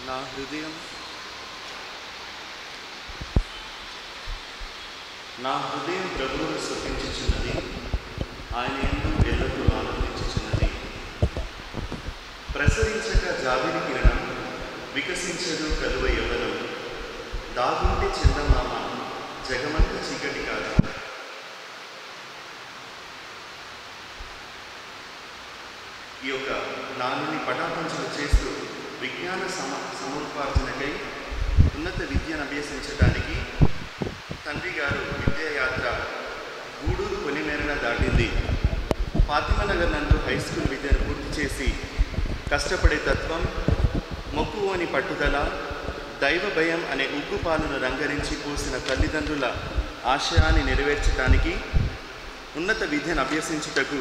నా హృదయం నా హృదయం ప్రభువును స్తుతించుచున్నది ఆయన ఎందు ఎల్లప్పుడూ ఆనందించుచున్నది ప్రసరించక జాబిలి కిరణం వికసించదు కలువ ఎవరు దాగుంటే చందమామ జగమంత చీకటి కాదు ఈ యొక్క నాలుని పటాపంచలు చేస్తూ విజ్ఞాన సమ సముపార్జనకై ఉన్నత విద్యను అభ్యసించడానికి తండ్రి గారు విద్యాయాత్ర గూడూరు కొనిమేరన దాటింది ఫాతిమనగర్ నందు హై స్కూల్ విద్యను పూర్తి చేసి కష్టపడే తత్వం మొక్కువోని పట్టుదల దైవ భయం అనే ఉగ్గుపాలను రంగరించి పోసిన తల్లిదండ్రుల ఆశయాన్ని నెరవేర్చడానికి ఉన్నత విద్యను అభ్యసించుటకు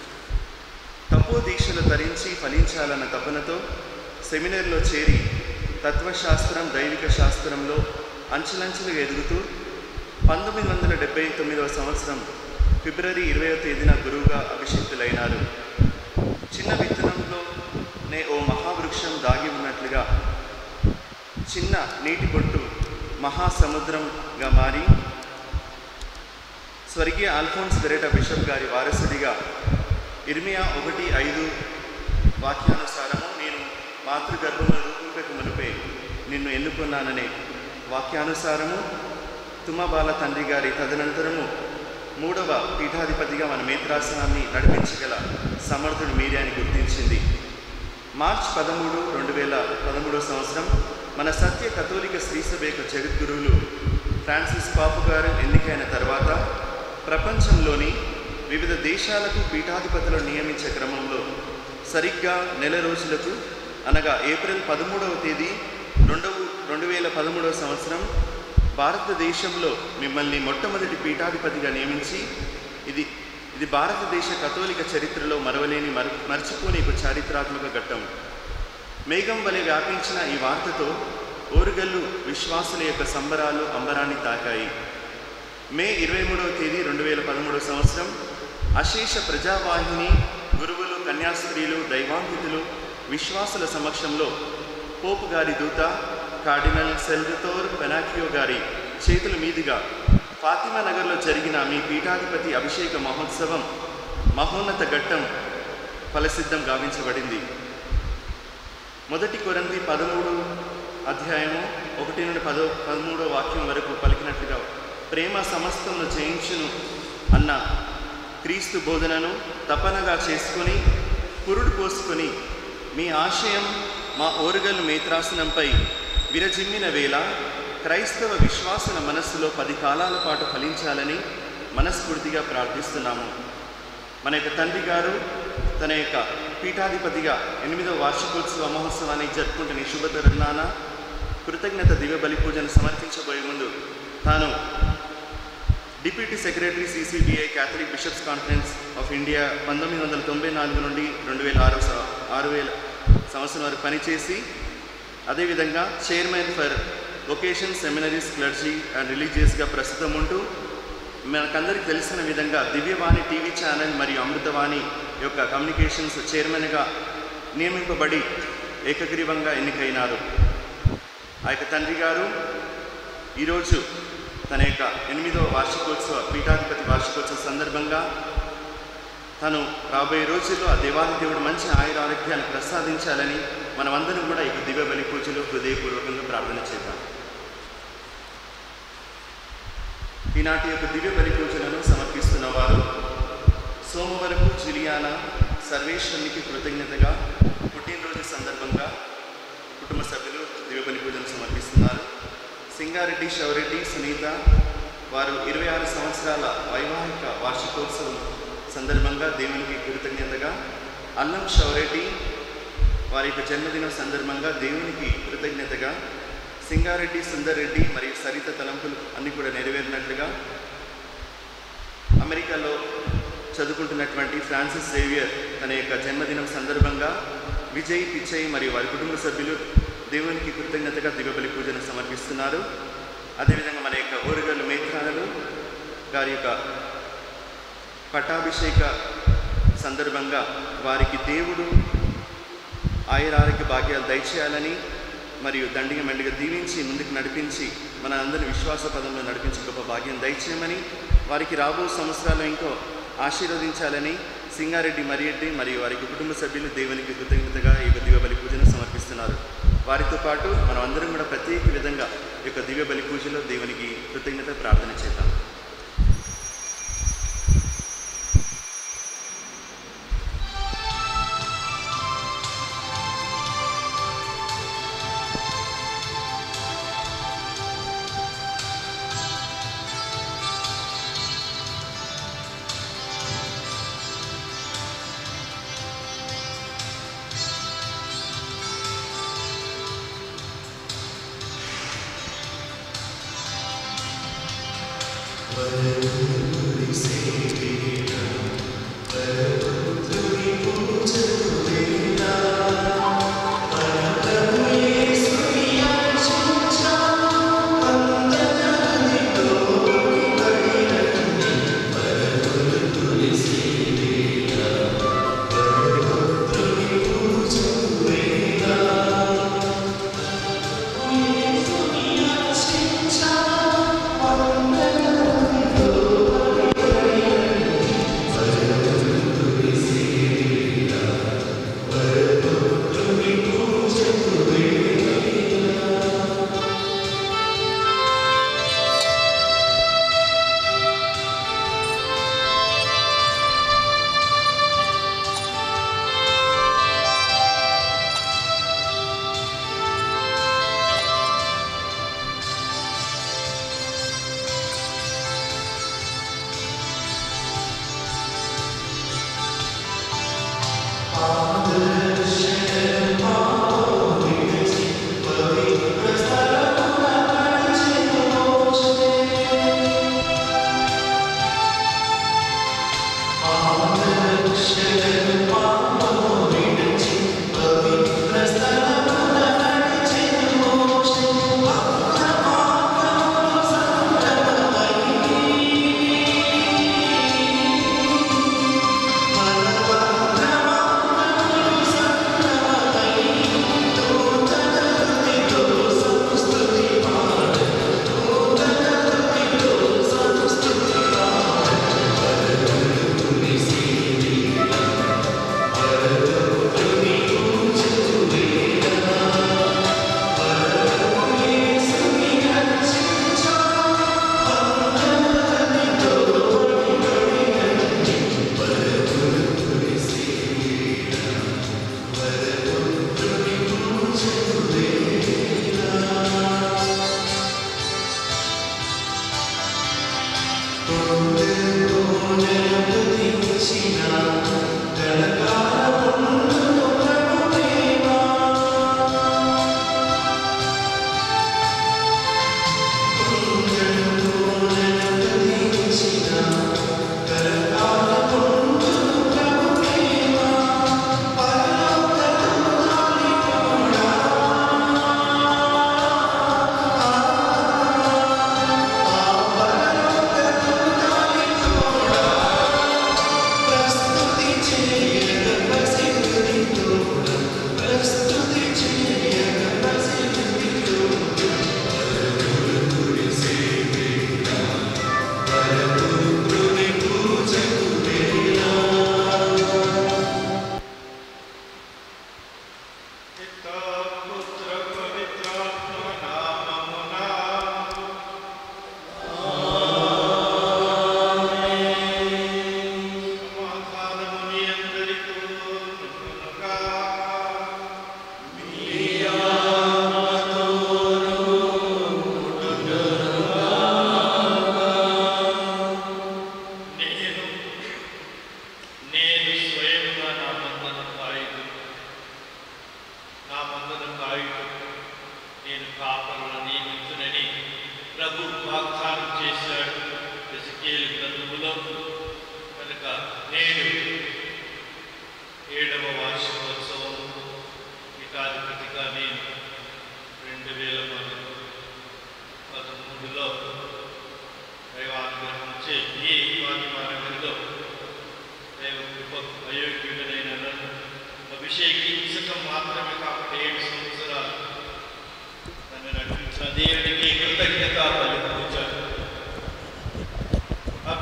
తపోదీక్షలు ధరించి ఫలించాలన్న తపనతో సెమినర్లో చేరి తత్వశాస్త్రం దైవిక శాస్త్రంలో అంచెలంచెలుగా ఎదుగుతూ పంతొమ్మిది వందల డెబ్బై తొమ్మిదవ సంవత్సరం ఫిబ్రవరి ఇరవయో తేదీన గురువుగా అభిషిక్తులైనారు చిన్న విత్తనంలోనే ఓ మహావృక్షం దాగి ఉన్నట్లుగా చిన్న నీటి బొట్టు మహాసముద్రంగా మారి స్వర్గీయ ఆల్ఫోన్స్ బెరెటా బిషప్ గారి వారసుడిగా ఇర్మియా ఒకటి ఐదు వాక్యానుసారము నేను మాతృగర్భమును రూపింపక మునిపే నిన్ను ఎన్నుకున్నాననే వాక్యానుసారము తుమ్మబాల తండ్రి గారి తదనంతరము మూడవ పీఠాధిపతిగా మన మేత్రాసనాన్ని నడిపించగల సమర్థుడు మీరే అని గుర్తించింది మార్చ్ పదమూడు రెండు వేల పదమూడవ సంవత్సరం మన సత్య కథోలిక శ్రీసభ యొక్క జగద్గురువులు ఫ్రాన్సిస్ పాపు గారు ఎన్నికైన తర్వాత ప్రపంచంలోని వివిధ దేశాలకు పీఠాధిపతులను నియమించే క్రమంలో సరిగ్గా నెల రోజులకు అనగా ఏప్రిల్ పదమూడవ తేదీ రెండవ రెండు వేల పదమూడవ సంవత్సరం భారతదేశంలో మిమ్మల్ని మొట్టమొదటి పీఠాధిపతిగా నియమించి ఇది ఇది భారతదేశ కథోలిక చరిత్రలో మరవలేని మర మర్చిపోని ఒక చారిత్రాత్మక ఘట్టం మేఘం వలె వ్యాపించిన ఈ వార్తతో ఓరుగల్లు విశ్వాసుల యొక్క సంబరాలు అంబరాన్ని తాకాయి మే ఇరవై మూడవ తేదీ రెండు వేల పదమూడవ సంవత్సరం అశేష ప్రజావాహిని గురువులు కన్యాస్త్రీలు దైవాంగితులు విశ్వాసుల సమక్షంలో పోపు గారి దూత కార్డినల్ సెల్వతోర్ పెనాకియో గారి చేతుల మీదుగా ఫాతిమా నగర్లో జరిగిన మీ పీఠాధిపతి అభిషేక మహోత్సవం మహోన్నత ఘట్టం ఫలసిద్ధం గావించబడింది మొదటి కొరంది పదమూడు అధ్యాయము ఒకటి నుండి పదో పదమూడో వాక్యం వరకు పలికినట్లుగా ప్రేమ సమస్తమును జయించును అన్న క్రీస్తు బోధనను తపనగా చేసుకొని పురుడు పోసుకొని మీ ఆశయం మా ఓరుగల్లు మేత్రాసనంపై విరజిమ్మిన వేళ క్రైస్తవ విశ్వాసుల మనస్సులో పది కాలాల పాటు ఫలించాలని మనస్ఫూర్తిగా ప్రార్థిస్తున్నాము మన యొక్క తండ్రి గారు తన యొక్క పీఠాధిపతిగా ఎనిమిదవ వార్షికోత్సవ మహోత్సవాన్ని జరుపుకుంటున్న ఈ శుభ తరుణాన కృతజ్ఞత దివ్య బలి పూజను సమర్పించబోయే ముందు తాను deputy secretary CCBI Catholic Bishops Conference of India పంతొమ్మిది వందల తొంభై నాలుగు నుండి రెండు వేల ఆరు సం- ఆరు వేల సంవత్సరం వరకు పనిచేసి అదేవిధంగా chairman for vocation seminaries clergy and రిలీజియస్గా ప్రస్తుతం ఉంటూ మనకందరికీ తెలిసిన విధంగా దివ్యవాణి టీవీ ఛానల్ మరియు అమృతవాణి యొక్క కమ్యూనికేషన్స్ చైర్మన్గా నియమింపబడి ఏకగ్రీవంగా ఎన్నికైనారు ఆ యొక్క తండ్రి గారు ఈరోజు తన యొక్క ఎనిమిదవ వార్షికోత్సవ పీఠాధిపతి వార్షికోత్సవ సందర్భంగా తను రాబోయే రోజుల్లో ఆ దేవాది దేవుడు మంచి ఆయుర ఆరోగ్యాన్ని ప్రసాదించాలని మనమందరం కూడా ఈ యొక్క దివ్య బలి పూజలు హృదయపూర్వకంగా ప్రార్థన చేద్దాం ఈనాటి యొక్క దివ్య బలి పూజలను సమర్పిస్తున్న వారు సోమవరపు జులియానా సర్వేశ్వరునికి కృతజ్ఞతగా పుట్టినరోజు సందర్భంగా కుటుంబ సభ్యులు దివ్య బలి పూజను సమర్పిస్తున్నారు సింగారెడ్డి శౌరెడ్డి సునీత వారు ఇరవై ఆరు సంవత్సరాల వైవాహిక వార్షికోత్సవం సందర్భంగా దేవునికి కృతజ్ఞతగా అల్లం శౌరెడ్డి వారి యొక్క జన్మదినం సందర్భంగా దేవునికి కృతజ్ఞతగా సింగారెడ్డి సుందర్ రెడ్డి మరియు సరిత తలంపులు అన్నీ కూడా నెరవేరినట్లుగా అమెరికాలో చదువుకుంటున్నటువంటి ఫ్రాన్సిస్ జేవియర్ తన యొక్క జన్మదినం సందర్భంగా విజయ్ పిచ్చయ్ మరియు వారి కుటుంబ సభ్యులు దేవునికి కృతజ్ఞతగా దివ్యబలి పూజను సమర్పిస్తున్నారు అదేవిధంగా మన యొక్క ఓరుగల్లు మేఘానలు గారి యొక్క పట్టాభిషేక సందర్భంగా వారికి దేవుడు ఆయుర ఆరోగ్య భాగ్యాలు దయచేయాలని మరియు దండిగ మెండుగా దీవించి ముందుకు నడిపించి మన అందరి విశ్వాస పదంలో నడిపించి గొప్ప భాగ్యం దయచేయమని వారికి రాబో సంవత్సరాలు ఇంకో ఆశీర్వదించాలని సింగారెడ్డి మరియెడ్డి మరియు వారి కుటుంబ సభ్యులు దేవునికి కృతజ్ఞతగా ఈ యొక్క దివ్య బలి పూజను సమర్పిస్తున్నారు వారితో పాటు మనం అందరం కూడా ప్రత్యేక విధంగా ఈ యొక్క దివ్య బలి పూజలో దేవునికి కృతజ్ఞత ప్రార్థన చేద్దాం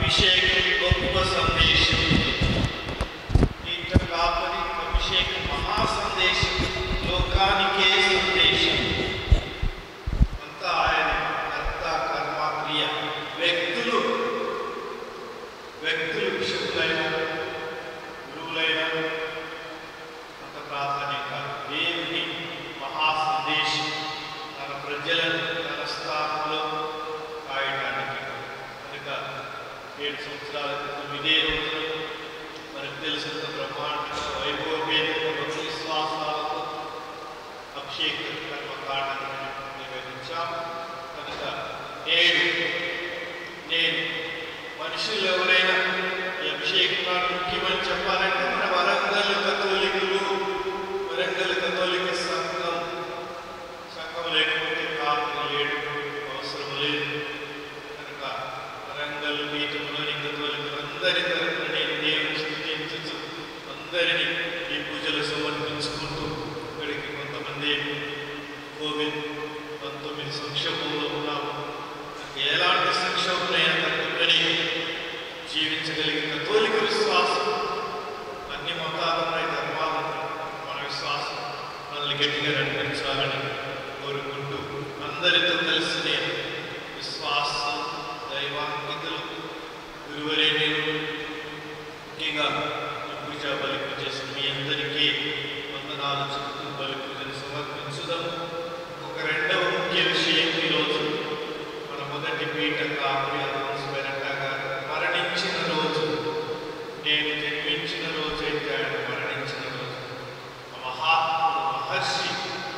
అభిషేకం గొప్ప సందేశం ఈట కాపరి అభిషేకం మహా సందేశం లోకానికే సందేశం అంతా ఆయన కర్త కర్మ క్రియ వ్యక్తులు వ్యక్తులు బిషపులైన గురువులైన అంత ప్రాధాన్యం కాదు దేవుని మహా సందేశం తన ప్రజలను తన స్థానంలో కాయడానికి కనుక ఏడు సంవత్సరాల క్రితం ఇదే రోజున మనకు తెలిసిన బ్రహ్మాండంగా వైభవపేతంగా భక్తి విశ్వాసాలతో అభిషేక కర్మకాండాన్ని నిర్వహించాం కనుక నేడు నేను మనుషులు ఎవరైనా ఈ అభిషేకాన్ని ముఖ్యమని చెప్పాలంటే మన వరంగల్ కథోలికులు వరంగల్ కథోలిక సంఘం సంఘం లేకపోతే కాపులు లేడు అవసరం లేదు కనుక వరంగల్ పీఠంలోని కథోలికులందరి తరపున నేను దేవుని స్థుతించు అందరినీ ఈ పూజలు సమర్పించుకుంటూ ఇక్కడికి కొంతమంది కోవిడ్ పంతొమ్మిది సంక్షోభంలో ఉన్నాము ఎలాంటి సంక్షోభమైనా తట్టుకొని జీవించగలిగిన కథోలిక విశ్వాసం అన్ని మతాలు ఉన్నాయి ధర్మాలు ఉన్నాయి. మన విశ్వాసం మనల్ని గట్టిగా నడిపించాలని కోరుకుంటూ అందరితో కలిసి నేను విశ్వాసం దైవాంకితులు గురువరేణ్యులు ముఖ్యంగా ఈ పూజా బలి చేసిన మీ అందరికీ వందనాలు చెప్తూ బలి పూజను సమర్పించుదాం ఒక రెండవ ముఖ్య విషయం ఈరోజు మన మొదటి పీఠ కాపురి అల్ఫోన్స్ బెనట్టా గారు మరణించిన రోజు నేను జన్మించిన రోజు అయితే ఆయన మరణించిన రోజు ఆ మహాత్ముడు మహర్షి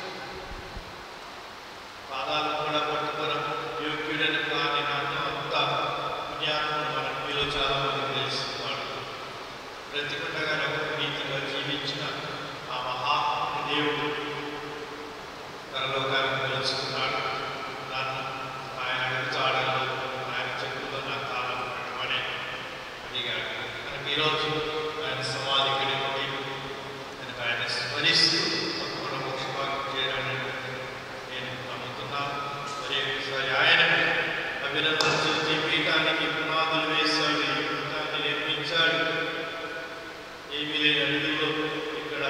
పాదాలు కూడా పట్టుకోవడం యోగ్యుడని కానీ నన్ను అంత పుణ్యాత్ముడు మన మీలో చాలా మంది తెలుసుకున్నాడు బ్రతికుండగా ఒక నీతిగా జీవించిన ఆ మహాత్ముడి దేవుడు పరలోకానికి తెలుసుకున్నాడు నన్ను ఆయన అడుగుతాడలో ఆయన చెప్పులో నా తాళం పెట్టమని అడిగాడు కనుక ఈరోజు ఆయన సమాధి ఇక్కడే ఉంది కనుక ఆయన స్మరిస్తూ తప్పకుండా మోక్షభాగం చేయాలని నేను నమ్ముతున్నాను మరి ఒకసారి ఆయన అభినందించు ఈ పీఠానికి పునాదులు వేశాడు ఈ పీఠాన్ని నిర్మించాడు ఏమీ లేని అడుగులో ఇక్కడ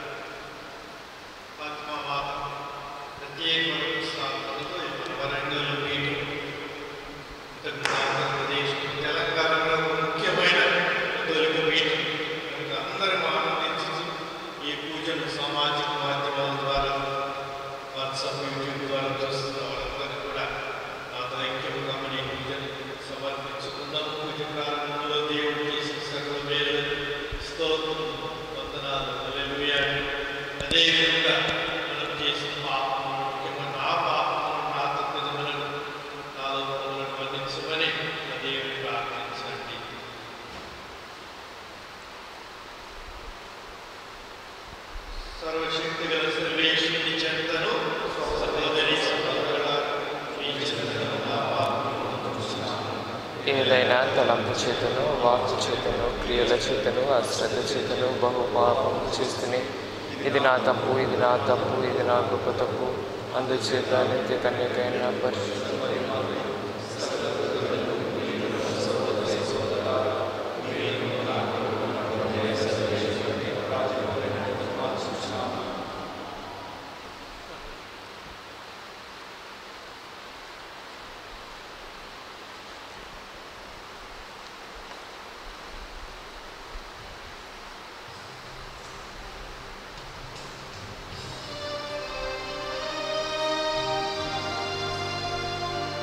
పద్మమాత ప్రత్యేకమైన స్థాపనతో ఇప్పుడు వరంగల్ పీఠం ఉత్తర ఆంధ్రప్రదేశ్ తెలంగాణలో ఒక ముఖ్యమైన తొలిక పీఠం కనుక అందరం ఆనందించి ఈ పూజను సామాజిక మాధ్యమాల ద్వారా వాట్సాప్ యూట్యూబ్ ద్వారా చూస్తున్న వాళ్ళందరూ కూడా నాతో ఐక్యంగా మన ఈ పూజను సమర్పించుకుందాం పూజ ప్రారంభంలో దేవుడు చేసిన సకల మేలు స్తోత్రం వందనాలు హల్లెలూయా అదేవిధంగా మనం చేసిన పాపము ముఖ్యంగా నా పాపము నా తప్పిదములను నా లోపములను మన్నించమని నా దేవుని ప్రార్థించండి సర్వశక్తి గల సర్వేశ్వరుని చెంతను సహోదరి సహోదరుల మీ చెంతను నా పాపములను ఏదైనా తలంపు చేతను వాక్కు చేతను క్రియల చేతను అశ్రద్ధ చేతను బహు పాపం చేస్తూనే ఇది నా తప్పు ఇది నా తప్పు ఇది నా గొప్ప తప్పు అందుచేత నిత్య కన్యకైన పరిశుద్ధ నీ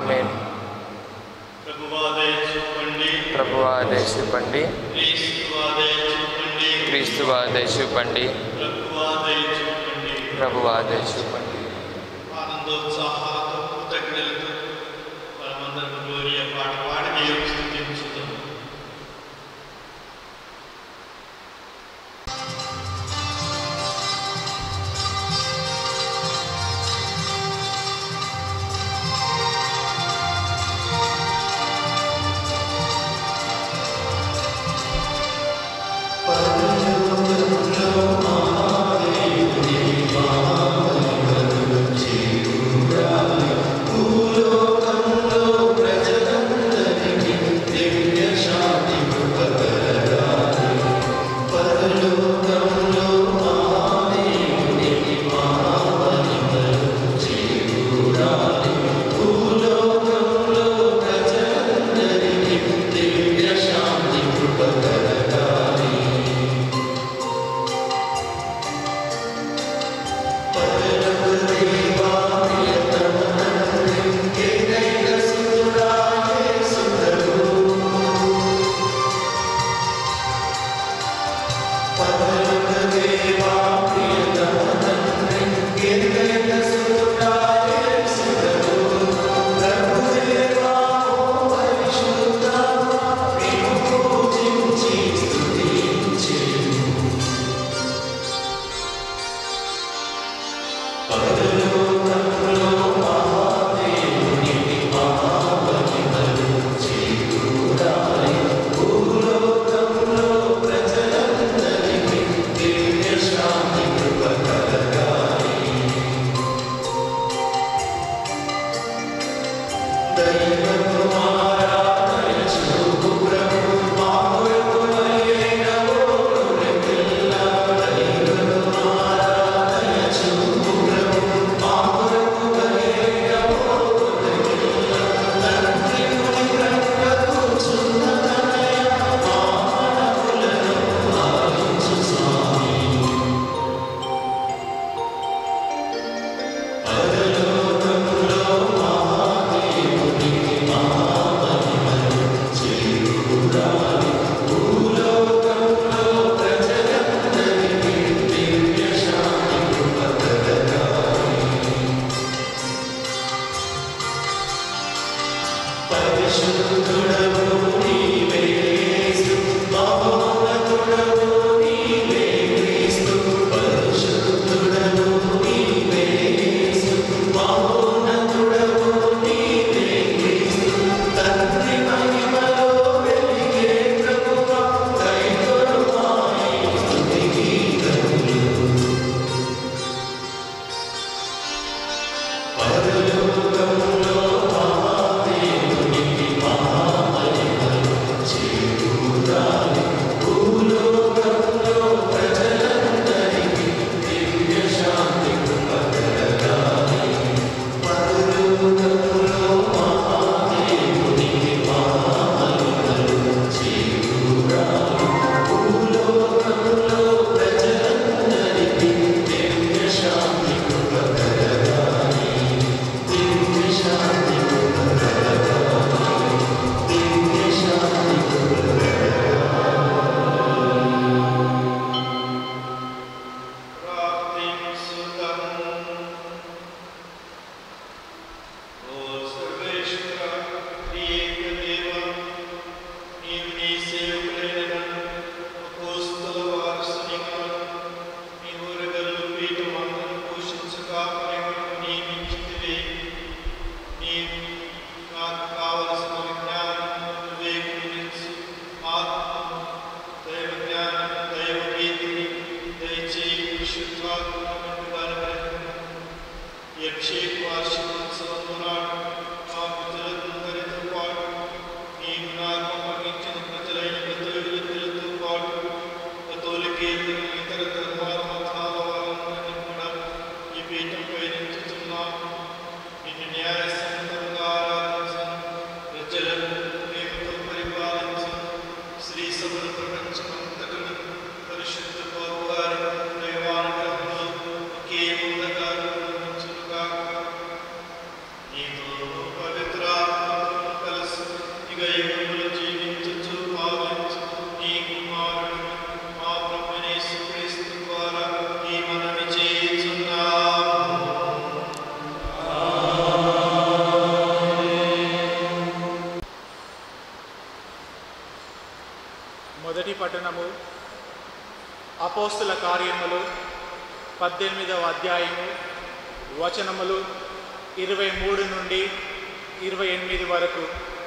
ఆమెన్ ప్రభువా దయచూపండి ప్రభువా దయచూపండి క్రీస్తువా దయచూపండి క్రీస్తువా దయచూపండి ప్రభువా దయచూపండి ప్రభువా దయచూపండి ఆనందోత్సాహాలతో కృతజ్ఞతలతో మనమందరం గ్లోరియా పాట పాడి దేవుని స్థుతించుదాం నీతో అపోస్తుల కార్యములు పద్దెనిమిదవ అధ్యాయము వచనములు ఇరవై మూడు నుండి ఇరవై ఎనిమిది వరకు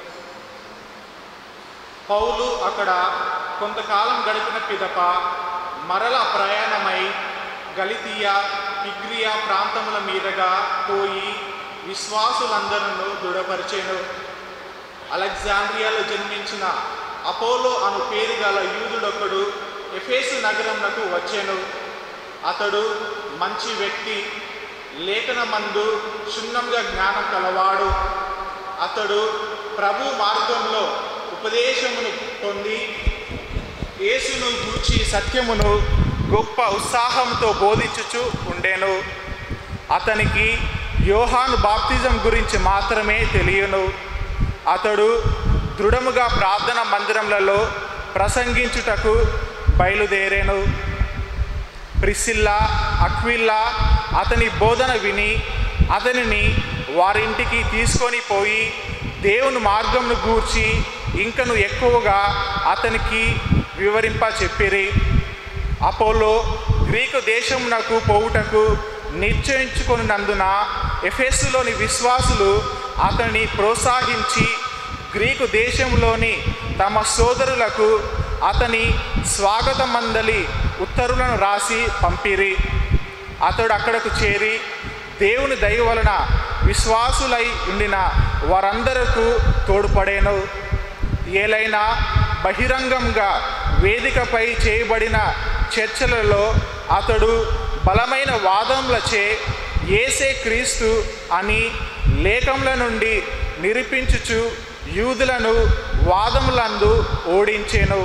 పౌలు అక్కడ కొంతకాలం గడిపిన పిదప మరల ప్రయాణమై గలితియా పిగ్రియా ప్రాంతముల మీదుగా పోయి విశ్వాసులందరూ దృఢపరిచెను అలెగ్జాండ్రియాలో జన్మించిన అపోలో అను పేరు గల యూదుడొకడు ఎఫేసు నగరంనకు వచ్చెను అతడు మంచి వ్యక్తి లేఖనమందు క్షుణ్ణంగా జ్ఞానం కలవాడు అతడు ప్రభు మార్గంలో ఉపదేశమును పొంది యేసును గూర్చి సత్యమును గొప్ప ఉత్సాహంతో బోధించుచు ఉండెను అతనికి యోహాను బాప్తిజం గురించి మాత్రమే తెలియను అతడు దృఢముగా ప్రార్థన మందిరములలో ప్రసంగించుటకు బయలుదేరాను ప్రిసిల్లా అక్విల్లా అతని బోధన విని అతనిని వారింటికి తీసుకొని పోయి దేవుని మార్గంను గూర్చి ఇంకను ఎక్కువగా అతనికి వివరింప చెప్పిరి అపోలో గ్రీకు దేశమునకు పోవుటకు నిశ్చయించుకున్నందున ఎఫెస్సులోని విశ్వాసులు అతన్ని ప్రోత్సహించి గ్రీకు దేశంలోని తమ సోదరులకు అతని స్వాగతమందలి ఉత్తరులను రాసి పంపిరి అతడు అక్కడకు చేరి దేవుని దయ వలన విశ్వాసులై ఉండిన వారందరకు తోడ్పడేను ఏలైనా బహిరంగంగా వేదికపై చేయబడిన చర్చలలో అతడు బలమైన వాదములచే ఏసే క్రీస్తు అని లేఖముల నుండి నిరూపించుచు యూదులను వాదములందు ఓడించెను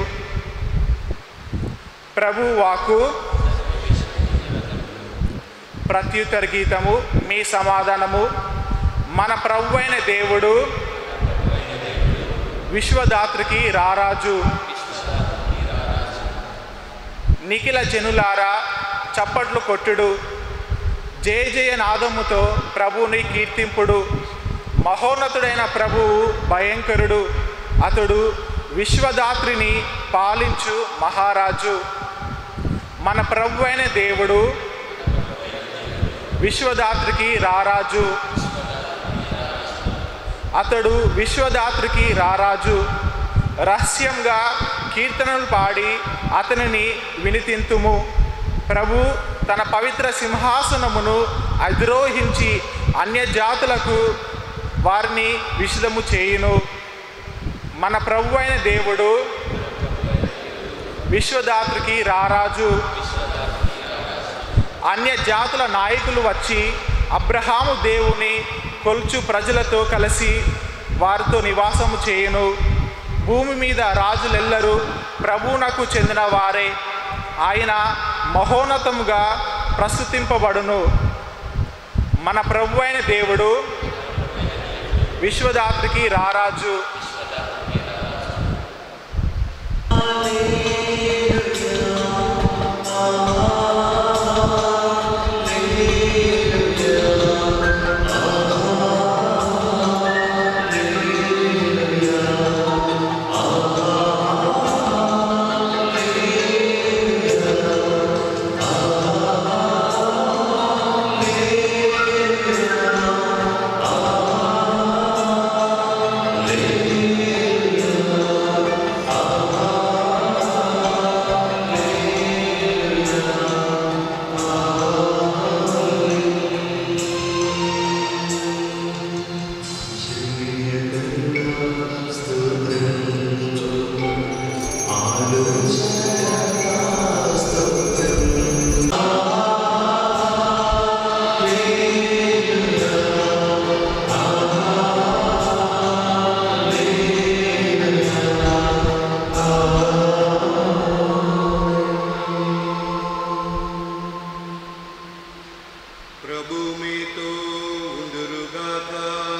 ప్రభు వాకు ప్రత్యుత్తర గీతము మీ సమాధానము మన ప్రభు అయిన దేవుడు విశ్వదాత్రికి రారాజు నిఖిల జనులారా చప్పట్లు కొట్టుడు జయ జయ నాదముతో ప్రభువుని కీర్తింపుడు మహోన్నతుడైన ప్రభువు భయంకరుడు అతడు విశ్వదాత్రిని పాలించు మహారాజు మన ప్రభు అయిన దేవుడు విశ్వదాత్రికి రారాజు అతడు విశ్వదాత్రికి రారాజు రహస్యంగా కీర్తనలు పాడి అతనిని వినితింతుము ప్రభు తన పవిత్ర సింహాసనమును అధిరోహించి అన్యజాతులకు వారిని విషదము చేయును మన ప్రభు అయిన దేవుడు విశ్వదాత్రికి రారాజు అన్య జాతుల నాయకులు వచ్చి అబ్రహాము దేవుని కొల్చు ప్రజలతో కలిసి వారితో నివాసము చేయును భూమి మీద రాజులెల్లరూ ప్రభువునకు చెందిన వారే ఆయన మహోన్నతముగా ప్రస్తుతింపబడును మన ప్రభు అయిన దేవుడు విశ్వదాత్రికి రారాజు ప్రభు మీతో ఉందురుగాక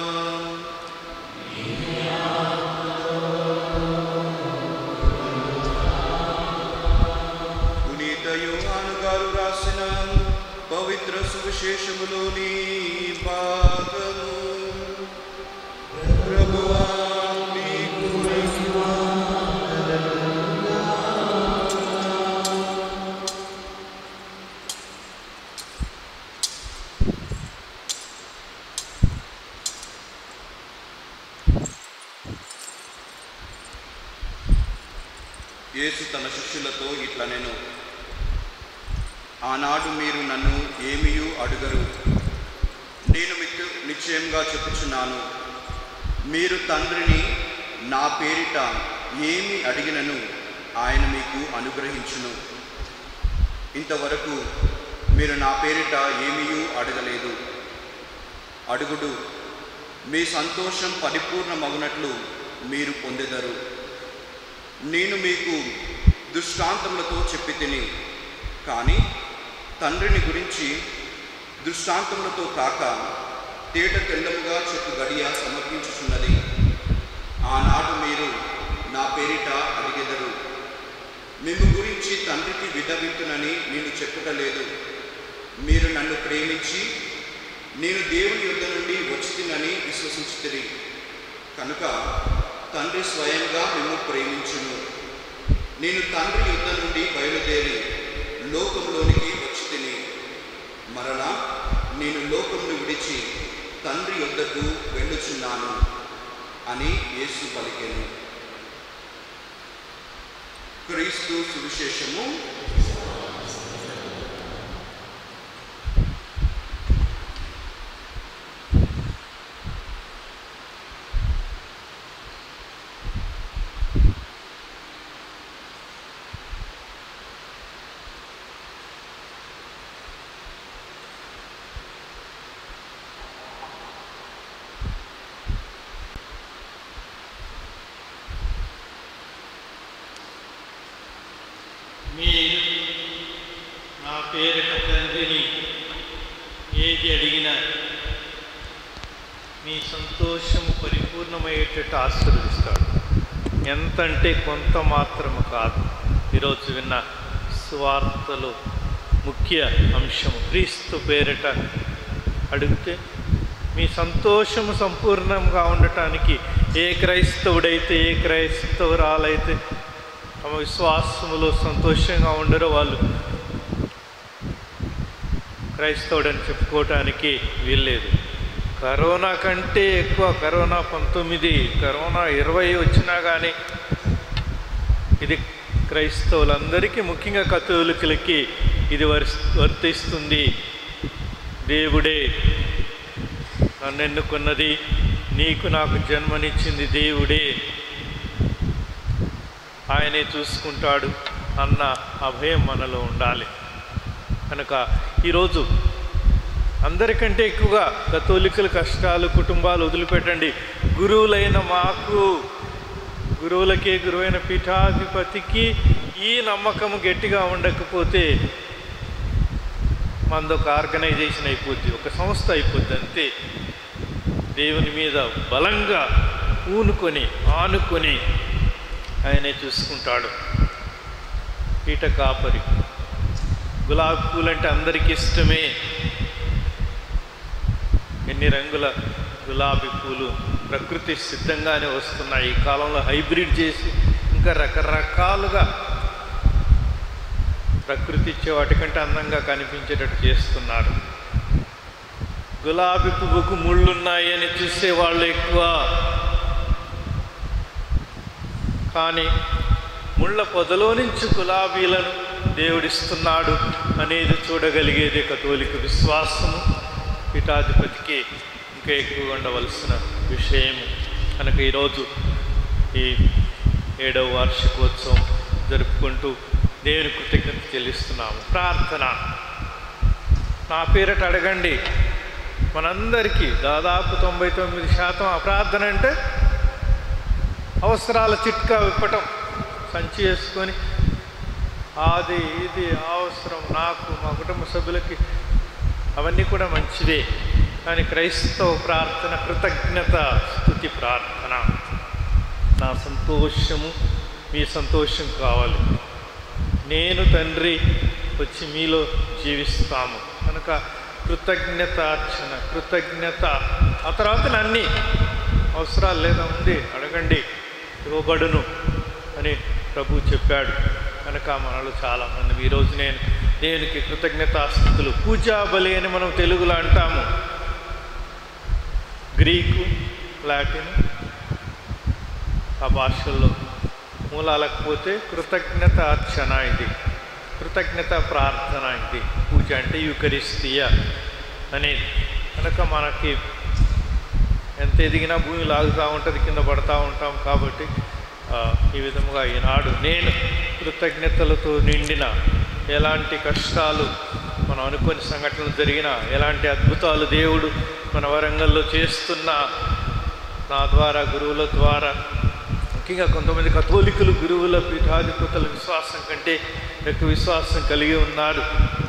పునీత యోహాను గారు రాసిన పవిత్ర సువిశేషములోని భాగము ప్రభువా మీకు యేసు తన శిష్యులతో ఇట్లా నేను ఆనాడు మీరు నన్ను ఏమీయూ అడుగరు నేను మీకు నిశ్చయంగా చెప్పుచున్నాను మీరు తండ్రిని నా పేరిట ఏమి అడిగినను ఆయన మీకు అనుగ్రహించును ఇంతవరకు మీరు నా పేరిట ఏమీయూ అడగలేదు అడుగుడు మీ సంతోషం పరిపూర్ణమగునట్లు మీరు పొందెదరు నేను మీకు దృష్టాంతములతో చెప్పి తిని కానీ తండ్రిని గురించి దృష్టాంతములతో కాక తేట తెల్లముగా చెప్పు గడియ సమర్పించుచున్నది ఆనాడు మీరు నా పేరిట అడిగెదరు మిమ్ము గురించి తండ్రికి విధవింతునని నేను చెప్పుటలేదు మీరు నన్ను ప్రేమించి నేను దేవుని యుద్ధ నుండి వచ్చిందని విశ్వసించుతుంది కనుక తండ్రి స్వయంగా మిమ్ము ప్రేమించును నేను తండ్రి యుద్ధ నుండి బయలుదేరి లోకంలోనికి వచ్చి తిని మరలా నేను లోకమును విడిచి తండ్రి యొద్దకు వెళ్ళుచున్నాను అని యేసు పలికెను క్రీస్తు సువిశేషము మీరు నా పేరిట తండ్రిని ఏది అడిగినా మీ సంతోషము పరిపూర్ణమయ్యేటట్టు ఆశీర్వదిస్తాడు ఎంతంటే కొంత మాత్రము కాదు ఈరోజు విన్న స్వార్థలో ముఖ్య అంశము క్రీస్తు పేరిట అడిగితే మీ సంతోషము సంపూర్ణంగా ఉండటానికి ఏ క్రైస్తవుడైతే ఏ క్రైస్తవురాలైతే తమ విశ్వాసములో సంతోషంగా ఉండరో వాళ్ళు క్రైస్తవుడని చెప్పుకోవటానికి వీల్లేదు కరోనా కంటే ఎక్కువ కరోనా పంతొమ్మిది కరోనా ఇరవై వచ్చినా కానీ ఇది క్రైస్తవులందరికీ ముఖ్యంగా కథోలికులకి ఇది వర్ వర్తిస్తుంది దేవుడే నన్ను ఎన్నుకున్నది నీకు నాకు జన్మనిచ్చింది దేవుడే ఆయనే చూసుకుంటాడు అన్న అభయం మనలో ఉండాలి కనుక ఈరోజు అందరికంటే ఎక్కువగా కథోలికుల కష్టాలు కుటుంబాలు వదిలిపెట్టండి గురువులైన మాకు గురువులకే గురువైన పీఠాధిపతికి ఈ నమ్మకం గట్టిగా ఉండకపోతే మనదొక ఆర్గనైజేషన్ అయిపోద్ది ఒక సంస్థ అయిపోద్ది అంతే దేవుని మీద బలంగా ఊనుకొని ఆనుకొని ఆయనే చూసుకుంటాడు పీట కాపరి గులాబీ పూలు అంటే అందరికీ ఇష్టమే ఎన్ని రంగుల గులాబీ పూలు ప్రకృతి సిద్ధంగానే వస్తున్నాయి ఈ కాలంలో హైబ్రిడ్ చేసి ఇంకా రకరకాలుగా ప్రకృతి ఇచ్చే వాటికంటే అందంగా కనిపించేటట్టు చేస్తున్నారు గులాబీ పువ్వుకు ముళ్ళున్నాయి అని చూసే వాళ్ళు ఎక్కువ కానీ ముళ్ళ పొదలో నుంచి గులాబీలను దేవుడిస్తున్నాడు అనేది చూడగలిగేదే కథోలిక విశ్వాసము పీఠాధిపతికి ఇంకా ఎక్కువ ఉండవలసిన విషయము కనుక ఈరోజు ఈ ఏడవ వార్షికోత్సవం జరుపుకుంటూ దేవుని కృతజ్ఞత చెల్లిస్తున్నాము ప్రార్థన నా పేరట అడగండి మనందరికీ దాదాపు తొంభై తొమ్మిది శాతం ఆ ప్రార్థన అంటే అవసరాల చిట్కా విప్పటం సంచి వేసుకొని అది ఇది అవసరం నాకు మా కుటుంబ సభ్యులకి అవన్నీ కూడా మంచిదే కానీ క్రైస్తవ ప్రార్థన కృతజ్ఞత స్థుతి ప్రార్థన నా సంతోషము మీ సంతోషం కావాలి నేను తండ్రి వచ్చి మీలో జీవిస్తాము కనుక కృతజ్ఞతార్చన కృతజ్ఞత ఆ తర్వాత అన్నీ అవసరాలు లేదా ఉంది అడగండి ఇవ్వబడును అని ప్రభు చెప్పాడు కనుక మనలో చాలామంది ఈరోజు నేను దేవునికి కృతజ్ఞతాస్థుతులు పూజా బలి అని మనం తెలుగులో అంటాము గ్రీకు లాటిన్ ఆ భాషల్లో మూలాలకు పోతే కృతజ్ఞత అర్చన ఇది కృతజ్ఞత ప్రార్థన ఇది పూజ అంటే యుకరిస్తీయ అనేది కనుక మనకి ఎంత ఎదిగినా భూమి లాగుతూ ఉంటుంది కింద పడతా ఉంటాం కాబట్టి ఆ, ఈ విధముగా ఈనాడు నేను కృతజ్ఞతలతో నిండిన ఎలాంటి కష్టాలు మనం అనుకోని సంఘటనలు జరిగినా ఎలాంటి అద్భుతాలు దేవుడు మన వరంగల్లో చేస్తున్న నా ద్వారా గురువుల ద్వారా ముఖ్యంగా కొంతమంది కథోలికులు గురువుల పీఠాధిపతుల విశ్వాసం కంటే ఎక్కువ విశ్వాసం కలిగి ఉన్నారు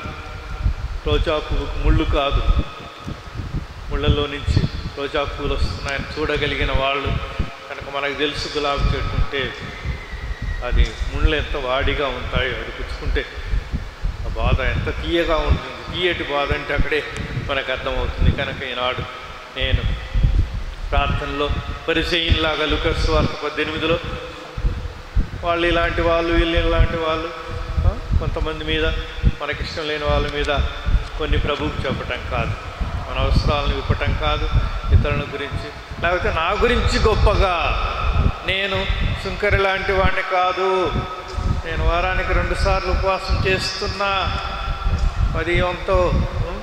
రోజాకు ముళ్ళు కాదు ముళ్ళల్లో నుంచి రోజా పూలు వస్తున్నాయని చూడగలిగిన వాళ్ళు కనుక మనకు తెలుసు గులాబీ చెట్టు ఉంటే అది ముళ్ళు ఎంత వాడిగా ఉంటాయో అది పుచ్చుకుంటే ఆ బాధ ఎంత తీయగా ఉంటుంది తీయటి బాధ అంటే అక్కడే మనకు అర్థమవుతుంది కనుక ఈనాడు నేను ప్రార్థనలో పరిచయంలాగా లుకస్ వార్త పద్దెనిమిదిలో వాళ్ళు ఇలాంటి వాళ్ళు వీళ్ళు ఇలాంటి వాళ్ళు ఆ, కొంతమంది మీద మనకిష్టం లేని వాళ్ళ మీద కొన్ని ప్రభువుకు చెప్పటం కాదు మన అవసరాలను ఇవ్వటం కాదు ఇతరుల గురించి లేకపోతే నా గురించి గొప్పగా నేను సుంకరి లాంటి వాడిని కాదు నేను వారానికి రెండు సార్లు ఉపవాసం చేస్తున్నా పది వంతో ఉం,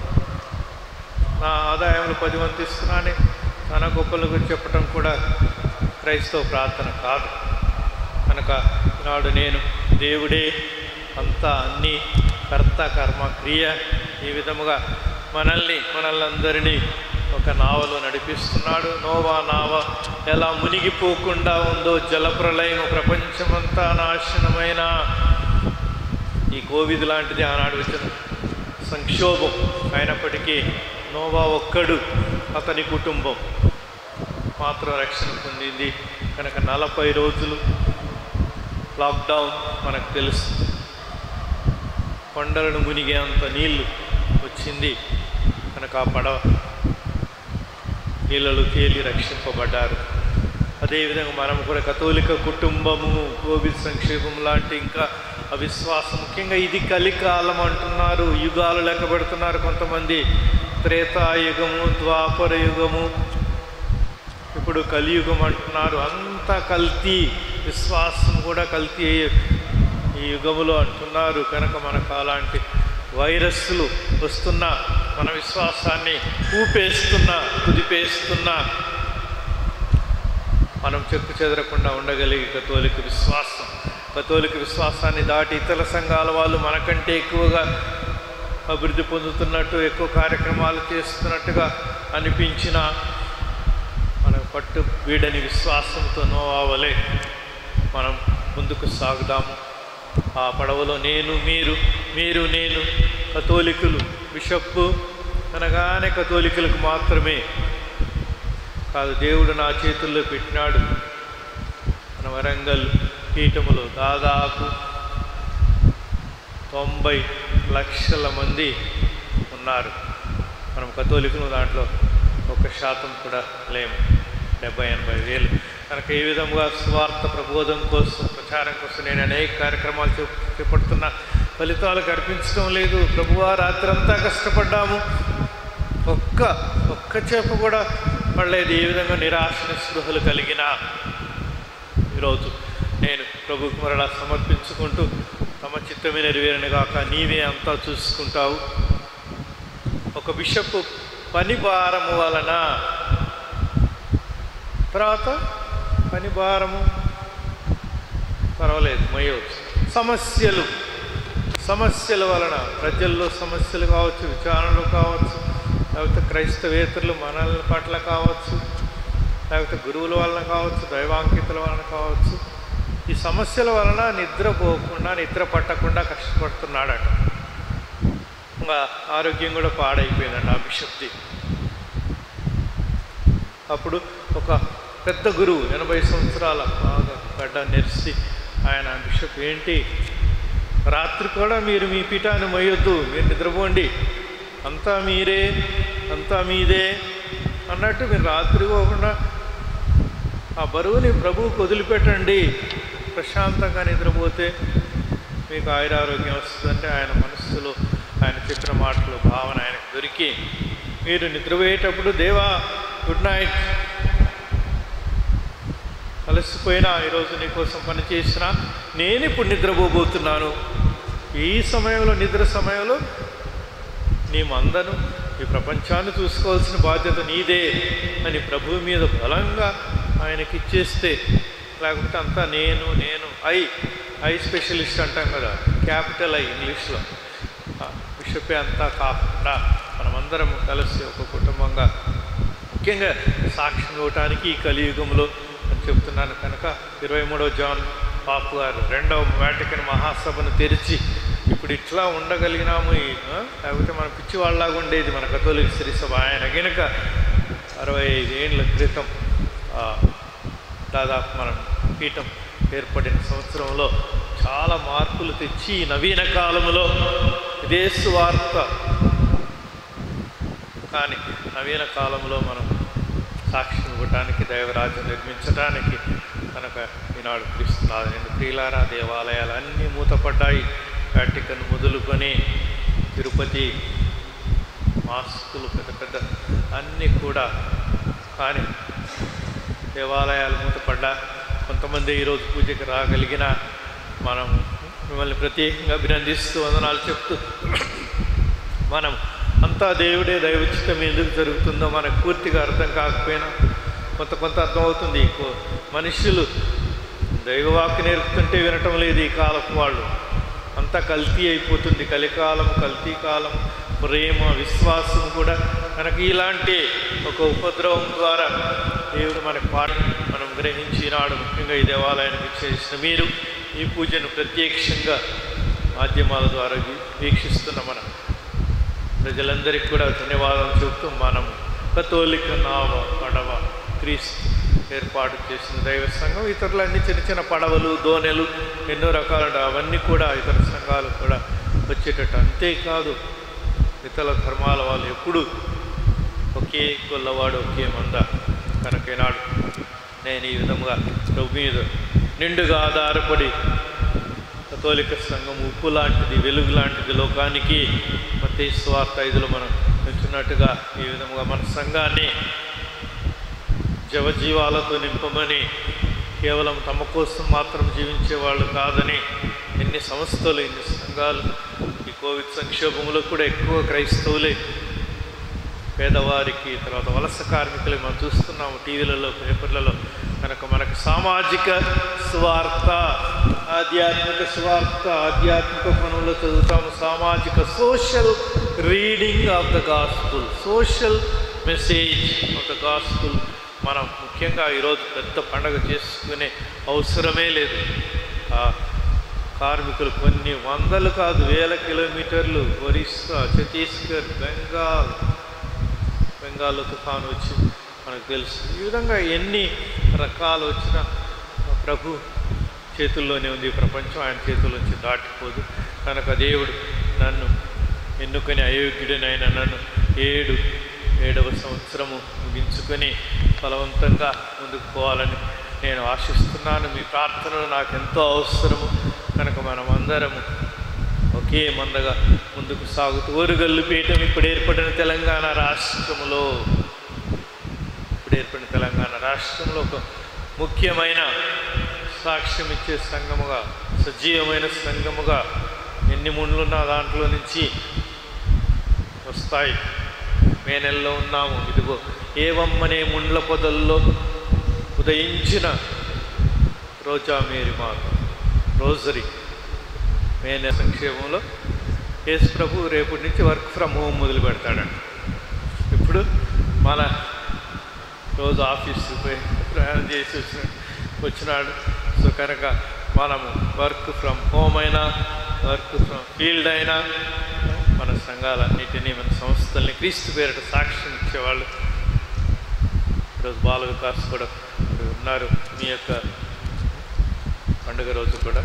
నా ఆదాయంలో పది వంతు ఇస్తున్నానని తన గొప్పల గురించి చెప్పటం కూడా క్రైస్తవ ప్రార్థన కాదు కనుక ఈనాడు నేను దేవుడే అంతా అన్ని కర్త కర్మ క్రియ ఈ విధముగా మనల్ని మనల్నందరినీ ఒక నావలో నడిపిస్తున్నాడు నోవా నావ ఎలా మునిగిపోకుండా ఉందో జలప్రలయం ప్రపంచమంతా నాశనమైన ఈ కోవిడ్ లాంటిది ఆనాడు వచ్చిన సంక్షోభం అయినప్పటికీ నోవా ఒక్కడు అతని కుటుంబం మాత్రం రక్షణ పొందింది కనుక నలభై రోజులు లాక్డౌన్ మనకు తెలుసు కొండలను మునిగేంత నీళ్లు వచ్చింది కనుక ఆ పడవ నీళ్ళలో తేలి రక్షింపబడ్డారు అదేవిధంగా మనం కూడా కథోలిక కుటుంబము కోవిడ్ సంక్షేమం లాంటి ఇంకా అవిశ్వాసం ముఖ్యంగా ఇది కలికాలం అంటున్నారు యుగాలు లెక్క పెడుతున్నారు కొంతమంది త్రేతాయుగము ద్వాపర యుగము ఇప్పుడు కలియుగం అంటున్నారు అంతా కల్తీ విశ్వాసం కూడా కల్తీ అయ్యే ఈ యుగములో అంటున్నారు కనుక మనకు అలాంటి వైరస్లు వస్తున్నా మన విశ్వాసాన్ని ఊపేస్తున్నా కుదిపేస్తున్నా మనం చెక్కు చెదరకుండా ఉండగలిగే కథోలిక విశ్వాసం కథోలిక విశ్వాసాన్ని దాటి ఇతర సంఘాల వాళ్ళు మనకంటే ఎక్కువగా అభివృద్ధి పొందుతున్నట్టు ఎక్కువ కార్యక్రమాలు చేస్తున్నట్టుగా అనిపించిన మనం పట్టు వీడని విశ్వాసంతో నోవావలే మనం ముందుకు సాగుదాము ఆ పడవలో నేను మీరు మీరు నేను కథోలికులు బిషప్పు అనగానే కథోలికులకు మాత్రమే కాదు దేవుడు నా చేతుల్లో పెట్టినాడు మన వరంగల్ పీఠములో దాదాపు తొంభై లక్షల మంది ఉన్నారు మనం కథోలికులు దాంట్లో ఒక శాతం కూడా లేము డెబ్బై ఎనభై వేలు కనుక ఈ విధంగా స్వార్థ ప్రబోధం కోసం ప్రచారం కోసం నేను అనేక కార్యక్రమాలు చేప- చేపడుతున్నా ఫలితాలు కనిపించడం లేదు ప్రభువా రాత్రంతా కష్టపడ్డాము ఒక్క ఒక్క చేప కూడా పడలేదు ఈ విధంగా నిరాశ నిస్పృహలు కలిగిన ఈరోజు నేను ప్రభుకు మరలా సమర్పించుకుంటూ తమ చిత్తమే నెరవేరని కాక నీవే అంతా చూసుకుంటావు ఒక బిషప్ పని భారము వలన తర్వాత పని భారము పర్వాలేదు మొయ్యవచ్చు సమస్యలు సమస్యల వలన ప్రజల్లో సమస్యలు కావచ్చు విచారణలు కావచ్చు లేకపోతే క్రైస్తవేతరులు మనల పట్ల కావచ్చు లేకపోతే గురువుల వలన కావచ్చు దైవాంకితుల వలన కావచ్చు ఈ సమస్యల వలన నిద్రపోకుండా నిద్ర పట్టకుండా కష్టపడుతున్నాడట ఇంకా ఆరోగ్యం కూడా పాడైపోయిందంట ఆ బిషప్ది అప్పుడు ఒక పెద్ద గురువు ఎనభై సంవత్సరాల బాగా గడ్డ నెరిసి ఆయన బిషప్ ఏంటి రాత్రి కూడా మీరు మీ పీఠాన్ని మొయ్యొద్దు మీరు నిద్రపోండి అంతా మీరే అంతా మీదే అన్నట్టు మీరు రాత్రి పోకుండా ఆ బరువుని ప్రభువుకు వదిలిపెట్టండి ప్రశాంతంగా నిద్రపోతే మీకు ఆయురారోగ్యం వస్తుందంటే ఆయన మనస్సులో ఆయన చెప్పిన మాటలు భావన ఆయనకు దొరికి మీరు నిద్రపోయేటప్పుడు దేవా గుడ్ నైట్ అలసిపోయినా ఈరోజు నీ కోసం పని చేసిన నేను ఇప్పుడు నిద్రపోబోతున్నాను ఈ సమయంలో నిద్ర సమయంలో నీ మందను ఈ ప్రపంచాన్ని చూసుకోవాల్సిన బాధ్యత నీదే అని ప్రభువు మీద బలంగా ఆయనకి ఇచ్చేస్తే లేకపోతే అంతా నేను నేను ఐ ఐ స్పెషలిస్ట్ అంటాం కదా క్యాపిటల్ ఐ ఇంగ్లీష్లో ఆ బిషపే అంతా కాకుండా మనమందరం కలిసి ఒక కుటుంబంగా ముఖ్యంగా సాక్ష్యం ఇవ్వటానికి ఈ కలియుగంలో అని చెప్తున్నాను కనుక ఇరవై మూడవ జాన్ పాపు గారు రెండవ వాటికన్ మహాసభను తెరిచి ఇప్పుడు ఇట్లా ఉండగలిగినాము ఈ, ఆ? లేకపోతే మన పిచ్చి వాళ్ళలాగా ఉండేది మన కథోలిక శ్రీ సభ ఆయన గనుక అరవై ఐదు ఏళ్ళ క్రితం ఆ, దాదాపు మనం పీఠం ఏర్పడిన సంవత్సరంలో చాలా మార్పులు తెచ్చి ఈ నవీన కాలంలో విదేశ వార్త కానీ నవీన కాలంలో మనం సాక్ష్యం ఇవ్వటానికి దైవరాజ్యం నిర్మించడానికి కనుక ఈనాడు క్రీస్తునాథుని ప్రియులారా దేవాలయాలు అన్నీ మూతపడ్డాయి వాటికన్ మొదలుకొని తిరుపతి మాస్కులు పెద్ద పెద్ద అన్నీ కూడా కానీ దేవాలయాలు మూతపడ్డా కొంతమంది ఈరోజు పూజకి రాగలిగిన మనం మిమ్మల్ని ప్రత్యేకంగా అభినందిస్తూ వందనాలు చెప్తూ మనం అంతా దేవుడే దైవచిత్తం ఎందుకు జరుగుతుందో మనకు పూర్తిగా అర్థం కాకపోయినా కొంత కొంత అర్థమవుతుంది కో- మనుషులు దైవవాక్య నేర్పుతుంటే వినటం లేదు ఈ కాలపు వాళ్ళు అంతా కల్తీ అయిపోతుంది కలికాలం కల్తీ కాలం ప్రేమ విశ్వాసం కూడా మనకి ఇలాంటి ఒక ఉపద్రవం ద్వారా దేవుడు మనకు పాట మనం గ్రహించి ఈనాడు ముఖ్యంగా ఈ దేవాలయానికి చేసిన మీరు ఈ పూజను ప్రత్యక్షంగా మాధ్యమాల ద్వారా వీ- వీక్షిస్తున్న మన ప్రజలందరికీ కూడా ధన్యవాదాలు చెబుతూ మనం కథోలిక నావ పడవ క్రీస్తు ఏర్పాటు చేసిన దైవ సంఘం ఇతరులన్నీ చిన్న చిన్న పడవలు దోణెలు ఎన్నో రకాల అవన్నీ కూడా ఇతర సంఘాలు కూడా వచ్చేటట్టు అంతేకాదు ఇతర ధర్మాల వాళ్ళు ఎప్పుడు ఒకే కొల్లవాడు ఒకే మంద కనుక ఈనాడు నేను ఈ విధంగా ప్రభు మీద నిండుగా ఆధారపడి కథోలిక సంఘం ఉప్పు లాంటిది వెలుగు లాంటిది లోకానికి మతే స్వార్థ ఐదులో మనం చూస్తున్నట్టుగా ఈ విధంగా మన సంఘాన్ని జవజీవాలతో నింపమని కేవలం తమ కోసం మాత్రం జీవించే వాళ్ళు కాదని ఎన్ని సంస్థలు ఎన్ని సంఘాలు ఈ కోవిడ్ సంక్షోభంలో కూడా ఎక్కువ క్రైస్తవులే పేదవారికి తర్వాత వలస కార్మికులు మనం చూస్తున్నాము టీవీలలో పేపర్లలో కనుక మనకు సామాజిక స్వార్థ ఆధ్యాత్మిక స్వార్థ ఆధ్యాత్మిక పనుల్లో చదువుతాము సామాజిక social reading of the gospel social message of the gospel మనం ముఖ్యంగా ఈరోజు పెద్ద పండగ చేసుకునే అవసరమే లేదు ఆ కార్మికులు కొన్ని వందలు కాదు వేల కిలోమీటర్లు ఒరిస్సా ఛత్తీస్గఢ్ బెంగాల్ బెంగాల్లో తుఫాను వచ్చి మనకు తెలుసు ఈ విధంగా ఎన్ని రకాలు వచ్చినా ప్రభు చేతుల్లోనే ఉంది ఈ ప్రపంచం ఆయన చేతుల్లోంచి దాటిపోదు కనుక దేవుడు నన్ను ఎన్నుకొని అయోగ్యుడినైన నన్ను ఏడు ఏడవ సంవత్సరము ముగించుకొని బలవంతంగా ముందుకు పోవాలని నేను ఆశిస్తున్నాను మీ ప్రార్థనలు నాకు ఎంతో అవసరము కనుక మనం అందరము ఒకే మందగా ముందుకు సాగుతూ ఓరుగల్లు పీఠం ఇప్పుడు ఏర్పడిన తెలంగాణ రాష్ట్రంలో ఇప్పుడు ఏర్పడిన తెలంగాణ రాష్ట్రంలో ఒక ముఖ్యమైన సాక్ష్యం ఇచ్చే సంఘముగా సజీవమైన సంఘముగా ఎన్ని ముండ్లున్నా దాంట్లో నుంచి వస్తాయి మే నెలలో ఉన్నాము ఇదిగో ఏవమ్మనే ముండ్ల పొదల్లో ఉదయించిన రోజా మేరీ మాత రోజరీ మే నెల సంక్షేమంలో యేసు ప్రభు రేపటి నుంచి వర్క్ ఫ్రమ్ హోమ్ మొదలు పెడతాడంట ఇప్పుడు మన రోజు ఆఫీస్ పోయి ప్రయాణం చేసి వచ్చిన వచ్చినాడు సో కనుక మనము వర్క్ ఫ్రమ్ హోమ్ అయినా వర్క్ ఫ్రమ్ ఫీల్డ్ అయినా మన సంఘాలన్నిటినీ మన సంస్థల్ని క్రీస్తు పేరిట సాక్ష్యం ఇచ్చేవాళ్ళు ఈరోజు బాల వికాస్ కూడా ఉన్నారు మీ యొక్క పండుగ రోజు కూడా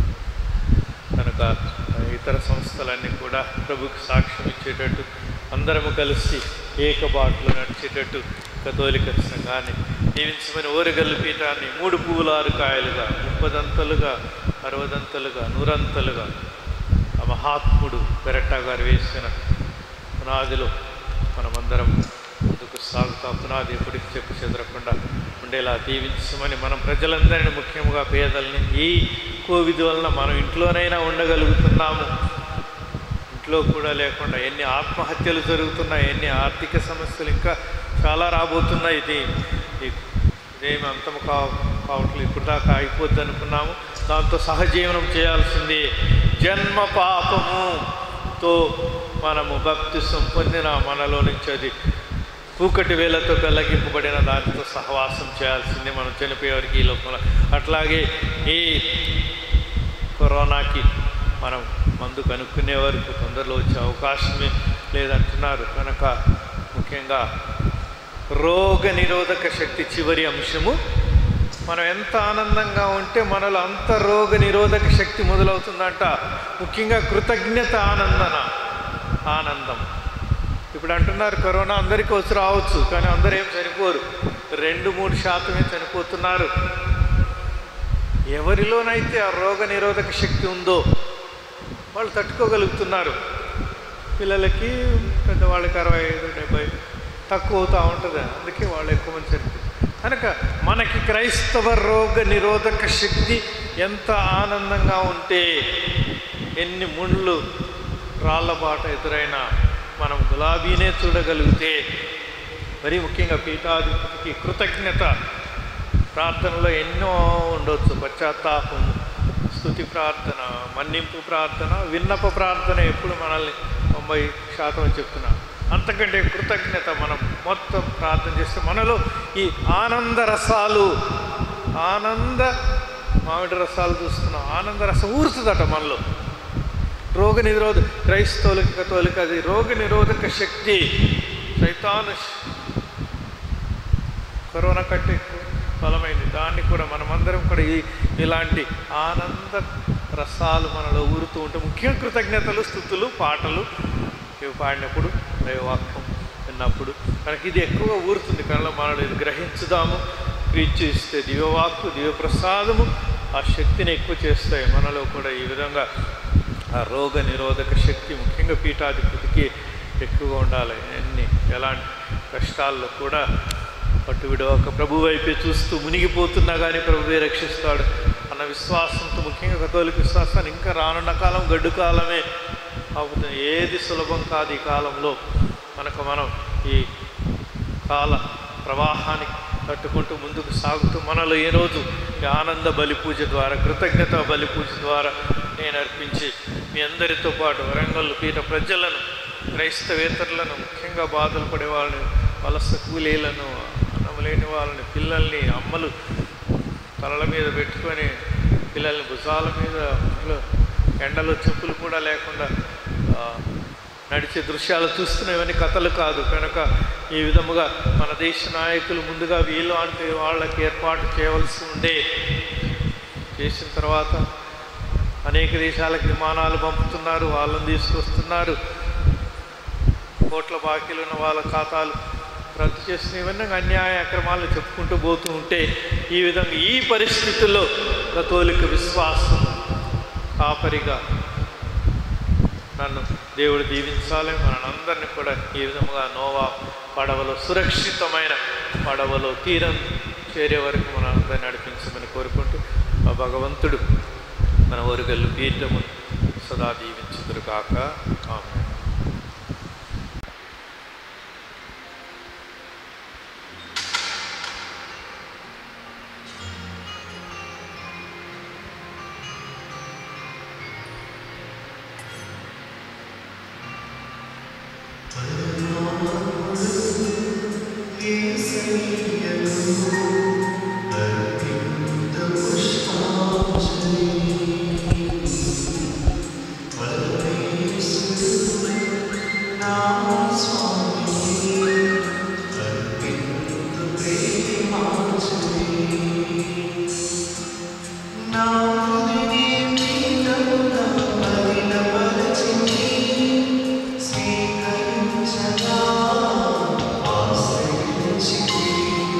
కనుక ఇతర సంస్థలన్నీ కూడా ప్రభుకి సాక్ష్యం ఇచ్చేటట్టు అందరము కలిసి ఏకబాటలో నడిచేటట్టు కథోలిక సంఘాన్ని దీవించమని ఓరిగల్లు పీఠాన్ని మూడు పువ్వుల ఆరు కాయలుగా ముప్పదంతలుగా అరవదంతలుగా నూరంతలుగా ఆ మహాత్ముడు పెరట్టా గారు వేసిన పునాదిలో మనమందరం ముందుకు సాగుతా పునాది ఎప్పటికి చెప్పు చెదరకుండా ఉండేలా దీవించమని మనం ప్రజలందరినీ ముఖ్యంగా పేదల్ని ఈ కోవిడ్ వలన మనం ఇంట్లోనైనా ఉండగలుగుతున్నాము ఇంట్లో కూడా లేకుండా ఎన్ని ఆత్మహత్యలు జరుగుతున్నాయి ఎన్ని ఆర్థిక సమస్యలు ఇంకా చాలా రాబోతున్నాయి ఇది ఈ- ఇదేమి అంతం కా కావట్లేదు ఇప్పుడు దాకా అయిపోద్ది అనుకున్నాము దాంతో సహజీవనం చేయాల్సింది జన్మ పాపముతో మనము భక్తి పొందిన మనలో నుంచి అది కూకటి వేలతో కల్లగింపబడిన దానితో సహవాసం చేయాల్సిందే మనం చనిపోయేవారికి ఈ లోపల అట్లాగే ఈ కరోనాకి మనం మందు కనుక్కునే వరకు తొందరలో వచ్చే అవకాశమే లేదంటున్నారు కనుక ముఖ్యంగా రోగ నిరోధక శక్తి చివరి అంశము మనం ఎంత ఆనందంగా ఉంటే మనలో అంత రోగ నిరోధక శక్తి మొదలవుతుందంట ముఖ్యంగా కృతజ్ఞత ఆనందన ఆనందం ఇప్పుడు అంటున్నారు కరోనా అందరికీ వచ్చి రావచ్చు కానీ అందరూ ఏం చనిపోరు రెండు మూడు శాతమే చనిపోతున్నారు ఎవరిలోనైతే ఆ రోగ నిరోధక శక్తి ఉందో వాళ్ళు తట్టుకోగలుగుతున్నారు పిల్లలకి పెద్దవాళ్ళకి అరవై ఐదు డెబ్బై తక్కువ అవుతూ ఉంటుంది అందుకే వాళ్ళు ఎక్కువ మంది చనిపోతారు కనుక మనకి క్రైస్తవ రోగ నిరోధక శక్తి ఎంత ఆనందంగా ఉంటే ఎన్ని ముళ్ళు రాళ్ళ బాట ఎదురైనా మనం గులాబీనే చూడగలిగితే మరీ ముఖ్యంగా పీఠాధిపతికి కృతజ్ఞత ప్రార్థనలో ఎన్నో ఉండొచ్చు పశ్చాత్తాపం స్థుతి ప్రార్థన మన్నింపు ప్రార్థన విన్నప ప్రార్థన ఎప్పుడు మనల్ని తొంభై శాతం అని చెప్తున్నా అంతకంటే కృతజ్ఞత మనం మొత్తం ప్రార్థన చేస్తే మనలో ఈ ఆనంద రసాలు ఆనంద మామిడి రసాలు చూస్తున్నాం ఆనంద రసం ఊరుతుందట మనలో రోగ నిరోధ క్రైస్తవులకి కథోలిక అది రోగ నిరోధక శక్తి సైతాను కరోనా కంటే ఎక్కువ బలమైంది దాన్ని కూడా మనమందరం కూడా ఈ ఇలాంటి ఆనంద రసాలు మనలో ఊరుతూ ఉంటే ముఖ్య కృతజ్ఞతలు స్థుతులు పాటలు ఇవి పాడినప్పుడు దైవవాక్యం విన్నప్పుడు మనకి ఇది ఎక్కువ ఊరుతుంది కనుక మనలో ఇది గ్రహించుదాము ప్రీచి ఇస్తే దివ్యవాక్కు దివ్యప్రసాదము ఆ శక్తిని ఎక్కువ చేస్తాయి మనలో కూడా ఈ విధంగా ఆ రోగ నిరోధక శక్తి ముఖ్యంగా పీఠాధిపతికి ఎక్కువగా ఉండాలి ఎన్ని ఎలాంటి కష్టాల్లో కూడా పట్టు విడవక ప్రభు వైపే చూస్తూ మునిగిపోతున్నా కానీ ప్రభువే రక్షిస్తాడు అన్న విశ్వాసంతో ముఖ్యంగా కథోలిక విశ్వాసాన్ని ఇంకా రానున్న కాలం గడ్డు కాలమే అవుతుంది ఏది సులభం కాదు ఈ కాలంలో మనకు మనం ఈ కాల ప్రవాహానికి తట్టుకుంటూ ముందుకు సాగుతూ మనలో ఈ రోజు ఈ ఆనంద బలి పూజ ద్వారా కృతజ్ఞత బలి పూజ ద్వారా నేను అర్పించి మీ అందరితో పాటు వరంగల్ పీఠ ప్రజలను క్రైస్తవేతరులను ముఖ్యంగా బాధలు పడే వాళ్ళని వలస కూలీలను అన్నం లేని వాళ్ళని పిల్లల్ని అమ్మలు తలల మీద పెట్టుకొని పిల్లల్ని భుజాల మీద ఇంట్లో ఎండలో చెప్పులు కూడా లేకుండా ఆ, నడిచే దృశ్యాలు చూస్తున్నాం ఇవన్నీ కథలు కాదు కనుక ఈ విధముగా మన దేశ నాయకులు ముందుగా వీళ్ళు అంటే వాళ్ళకి ఏర్పాటు చేయవలసి ఉండే చేసిన తర్వాత అనేక దేశాలకు విమానాలు పంపుతున్నారు వాళ్ళని తీసుకొస్తున్నారు కోట్ల బాకీలు ఉన్న వాళ్ళ ఖాతాలు రద్దు చేసిన ఇవన్నీ అన్యాయ అక్రమాలు చెప్పుకుంటూ పోతూ ఉంటే ఈ విధంగా ఈ పరిస్థితుల్లో కథోలిక విశ్వాసం కాపరిగా నన్ను దేవుడు దీవించాలి మనందరినీ కూడా ఈ విధముగా నోవా పడవలో సురక్షితమైన పడవలో తీరం చేరే వరకు మన అందరిని నడిపించమని కోరుకుంటూ ఆ భగవంతుడు మన ఊరుగల్లు పీఠము సదా దీవించుదురు కాక ఆమె స్వీకరించగా ఆశ్రయించి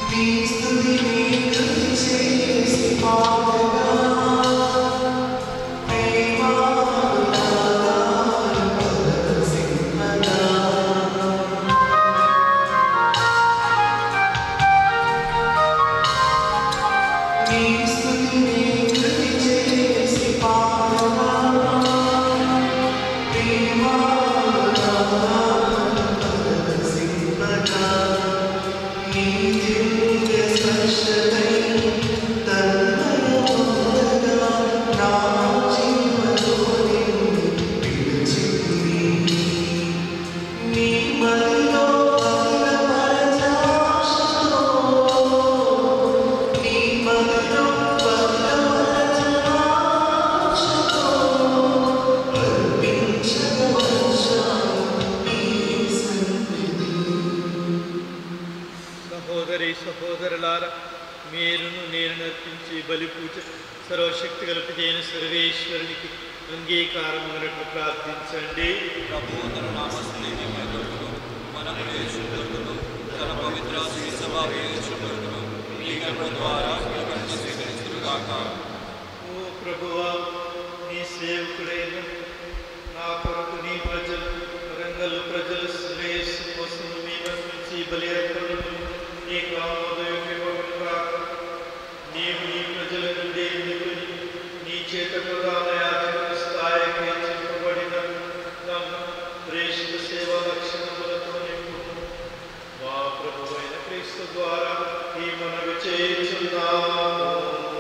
సహోదరి సహోదరులారా మీరును నేను నర్పించి బలి పూజ సర్వశక్తి గలపిదైన సర్వేశ్వరునికి అంగీకారమునట్లు ప్రార్థించండి ప్రభువుతను నామస్తుని మైకొడుకును మన ప్రయోజకులను తన పవిత్ర శ్రీ సభా ప్రయోజకులను ఈ గర్భ ద్వారా ఇటువంటి స్వీకరిస్తుగాక ఓ ప్రభువా నీ సేవకుడైన నా కొరకు నీ ప్రజలు రంగలు ప్రజలు శ్రేయస్సు కోసం మేము అర్పించి బలి అర్పణలు నీకు ఆమోదయోగ్యముగా నీవు నీ ప్రజల నుండి ఎన్నుకొని నీ చేత ప్రధాన యాజకుల స్థాయికి హెచ్చింపబడిన నన్ను ప్రేషిత సేవా లక్షణములతో నింపు మా ప్రభు అయిన క్రీస్తు ద్వారా ఈ మనవి చేయుచున్నాము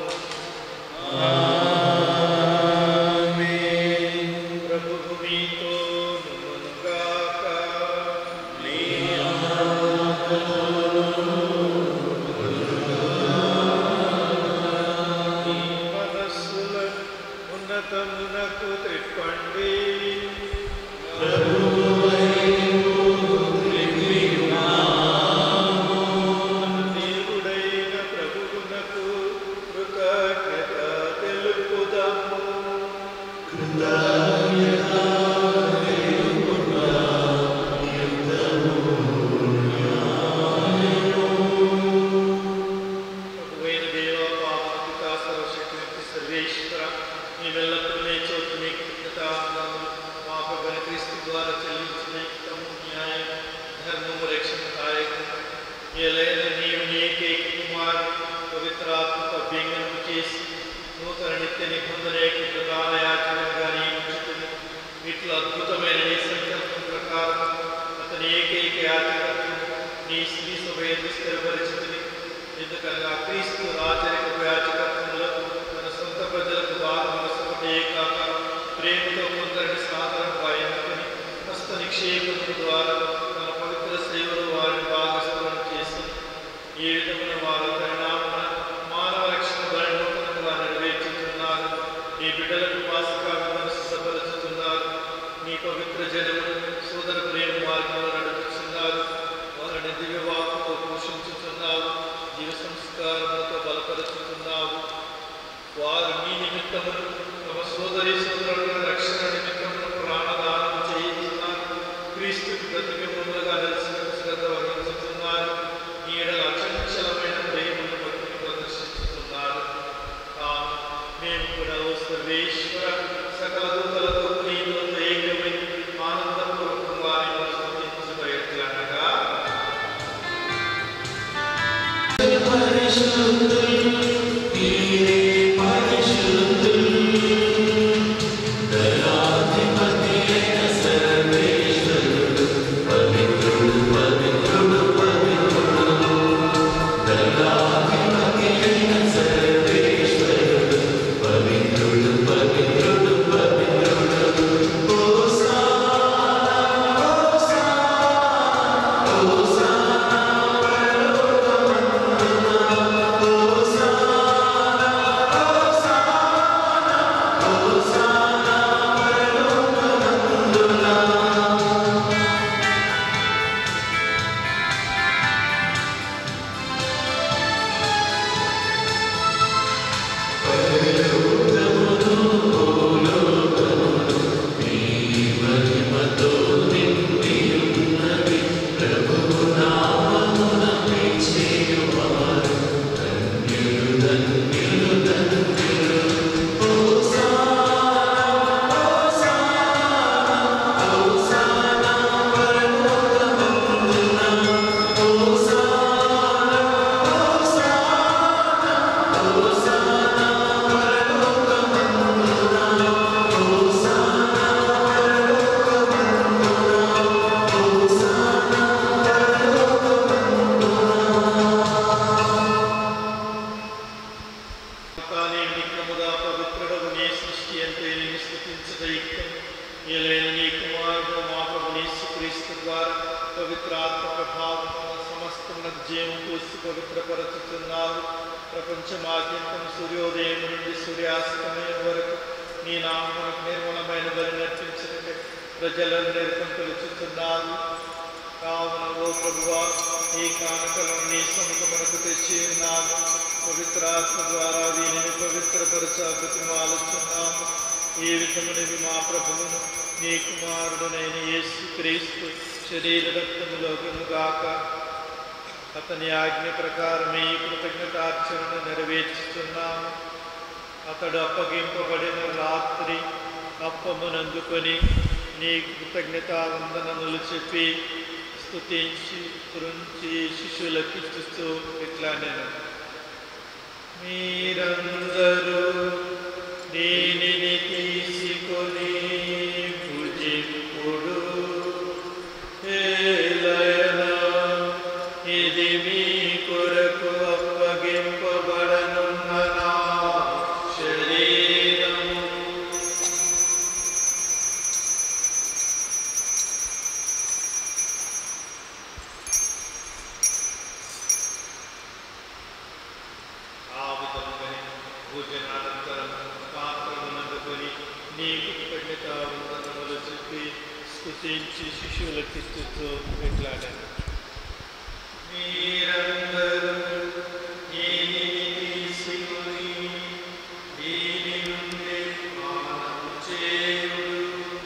ప్రభువు మీతో నుమనుగాక. మీ మనస్సులను ఉన్నతమునకు త్రిప్పండి దేవుడైన ప్రభువునకు కృతజ్ఞత తెలుపుదాము ప్రభువైన దేవ పాపిత సర్వశక్తి సర్వేశ్వర నీవెల్లప్పుడూ నీ చోటు నీ కృతజ్ఞతావందనములు మా ప్రభువైన క్రీస్తు ద్వారా చెల్లించిన యుక్తము న్యాయం ధర్మము రక్షణ కాయకం ఏలైన నీవు నీకే కుమారు పవిత్రాత్మక అభ్యంగనము చేసి నూతన నిత్య నిబంధనకి ప్రధాన యాచనంగా నియమించుకుని వీటిలో అద్భుతమైన నీ సంకల్పం ప్రకారం అతని ఏకైక యాచకత్వం నీ శ్రీ సభయందు స్థిరపరిచింది ఎందుకనగా క్రీస్తు రాజరిక యాచకత్వంలో తన సొంత ప్రజలకు భాగములు ఒకటే కాక ప్రేమతో కొందరిని సాధారణంగా ఎన్నుకొని హస్త నిక్షేపముల ద్వారా తన పవిత్ర సేవలు వారిని భాగస్థులను చేసి ఈ విధమైన వారు పరిణామన మానవ రక్షణ బలనూతనంగా నెరవేర్చుతున్నారు నీ బిడ్డలకు మాసికాలను సిద్ధపరుచుతున్నారు నీ పవిత్ర జనము సోదర ప్రేమ మార్గంలో నడుపుతున్నారు వారిని దివ్యవాకుతో పోషించుతున్నావు జీవ సంస్కారములతో బలపరుచుతున్నావు వారు మీ నిమిత్తమును తమ సోదరి సోదరుల రక్షణ నిమిత్తమును ప్రాణదానం చేయించున్నారు క్రీస్తుకి ప్రతిబింబములుగా నిలిచిన శ్రద్ధ వహించుతున్నారు ఈ ఎడల అచంచలమైన ప్రేమను భక్తిని ప్రదర్శించుతున్నారు తాము మేము కూడా ఓ సర్వేశ్వర సకల దూతలతో నీతో ఏకమై ఆనందపూర్వకంగా నిన్ను స్తుతించుటయట్లనగా ప్రపంచమాద్యంతం సూర్యోదయం నుండి సూర్యాస్తమయం వరకు నీ నామమునకు నిర్మలమైన బలి నర్పించినట్టు ప్రజలను నిర్కంపలుచుతున్నావు కావున ఓ ప్రభువా ఈ కానుకలను నీ సముఖమునకు తెచ్చి ఉన్నాము పవిత్రాత్మ ద్వారా వీరిని పవిత్రపరచ బ్రతిమాలుచున్నాము ఈ విధమునివి మా ప్రభువును నీ కుమారుడునైన యేసు క్రీస్తు శరీర రక్తములోకముగాక అతని ఆజ్ఞ ప్రకారమే ఈ కృతజ్ఞతార్చనను నెరవేర్చుతున్నాము అతడు అప్పగింపబడిన రాత్రి అప్పమునందుకొని నీ కృతజ్ఞతావందనములు చెప్పి స్తుతించి కృంచి శిష్యులకు ఇస్తూ ఇట్లా నేను మీరందరూ దీనిని తీసుకొని భుజింపుడు ఏలయనా ఇది మీ కొరకు అప్పగింపబడనున్న నా శరీరము ఆ విధముగానే భోజనానంతరం పాత్రమునందుకొని నీకు కృతజ్ఞత వందనములు చెప్పి స్తుతించి శిష్యులకి స్థుతూ పెట్టాడాను మీరందరూ దీనిని తీసుకొని దీని నుండి పానము చేయుడు.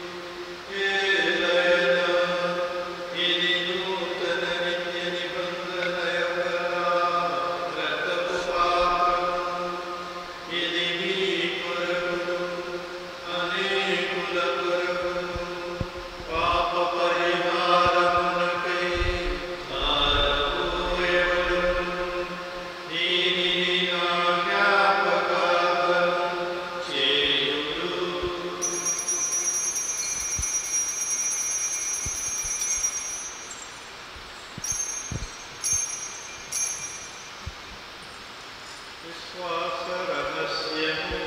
ఏలయనా ఇది నూతన నిత్య నిబంధన యొక్క రక్తపు పాత్రము. ఇది మీ కొరకును, అనేకుల కొరకును, పాప పరిహారమునకై ధారపోయబడును. దీనిని నా జ్ఞాపకార్థము చేయుడు. విశ్వాస రహస్యము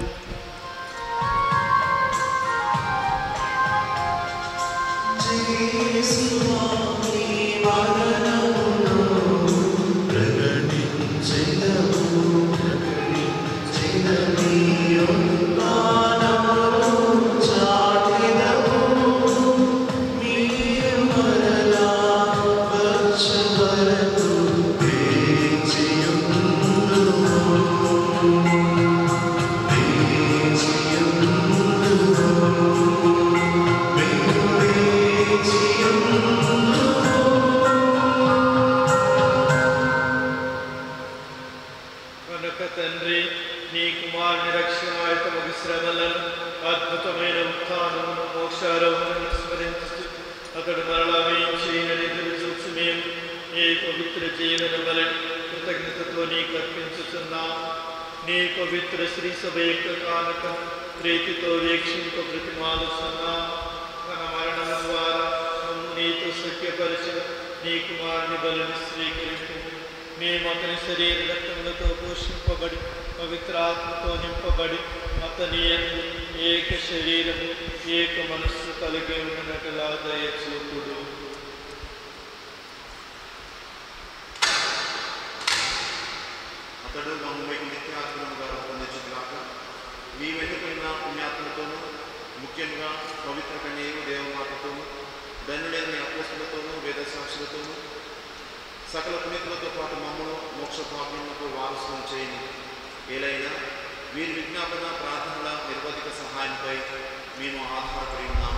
కనుక తండ్రి నీ కుమారుని రక్షణాయుతమగు శ్రమలను అద్భుతమైన ఉత్థానమును మోక్షారోహణను స్మరించు అతడు మరలా వేయించేయనని ఎదురు చూసి మేము ఏ పవిత్ర జీవన వలన కృతజ్ఞతతో నీకు అర్పించుతున్నాం నీ పవిత్ర శ్రీ సభ యొక్క కానుకం ప్రీతితో వీక్షింప ప్రతిమాలుస్తున్నాం తన మరణం ద్వారా మమ్ము నీతో సఖ్యపరిచిన నీ కుమారుని బలిని స్వీకరింపు మేము అతని శరీర రక్తములతో పోషింపబడి పవిత్రాత్మతో నింపబడి అతని యందు ఏక శరీరము ఏక మనస్సు కలిగి ఉన్నట్లా దయచూపుడు అతడు మమ్మ మీకు నిత్యాత్మగా రూపొందించుగాక మీ వెనుకైన పుణ్యాత్మతోనూ ముఖ్యంగా పవిత్ర కన్యయు దేవమాతతోనూ ధన్యులైన మీ అపోస్తులతోనూ వేదశాస్త్రులతోనూ సకల పుణ్యతులతో పాటు మమ్మను మోక్ష భాగ్యములకు వారసులను చేయని ఏలైనా వీరి విజ్ఞాపన ప్రార్థనల నిర్వధిక సహాయంపై మేము ఆధారపడి ఉన్నాము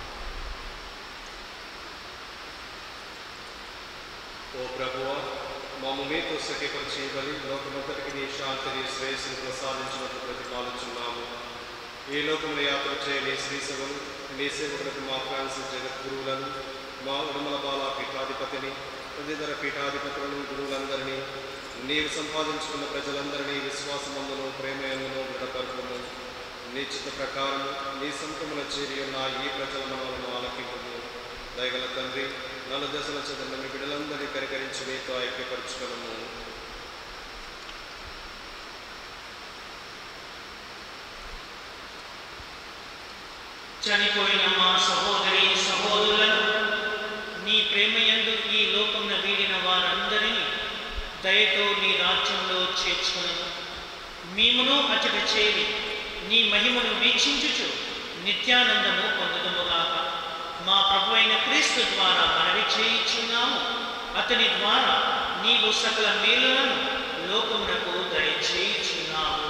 ఓ ప్రభువా మమ్మ మీతో సఖ్యపరిచి బలి లోకమంతటికి నీ శాంతిని శ్రేయస్సును ప్రసాదించినట్టు ప్రతిపాలించున్నాము ఈ లోకముల యాత్ర చేయని శ్రీశవం నీ సేవకులకు మా ఫ్రాన్సిస్ జగద్గురువులను మా ఉడమల బాల పీఠాధిపతిని తదితర పీఠాధిపతులను గురువులందరినీ నీవు సంపాదించుకున్న ప్రజలందరినీ విశ్వాసమందును ప్రేమయందును దృఢపరుపును నీ చిత్త ప్రకారము నీ సొంతమున చేరి ఉన్న ఈ ప్రజల మనలను ఆలకింపు దయగల తండ్రి నలు దశల చదువున్న మీ బిడ్డలందరినీ కరికరించి మీతో ఐక్యపరచుకున్నాము చనిపోయిన మా సహోదరి సహోదరులను నీ ప్రేమయందు ఈ లోకమున వీడిన వారందరినీ దయతో నీ రాజ్యంలో చేర్చుకును మేమును అచట చేరి నీ మహిమను వీక్షించుచు నిత్యానందము పొందుదముగాక మా ప్రభు అయిన క్రీస్తు ద్వారా మనవి చేయించున్నాము అతని ద్వారా నీవు సకల మేలులను లోకమునకు దయచేయుచున్నాము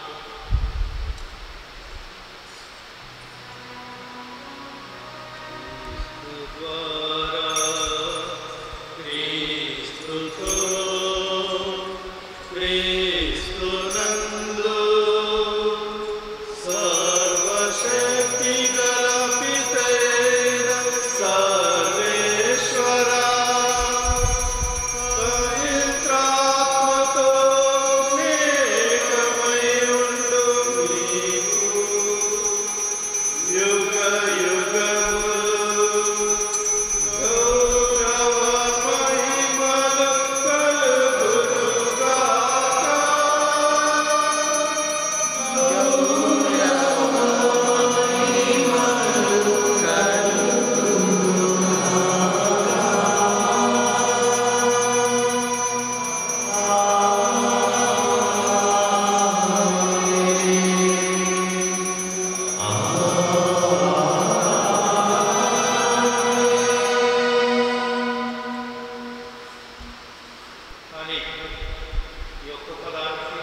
కానీ ఈ యొక్క పదానికి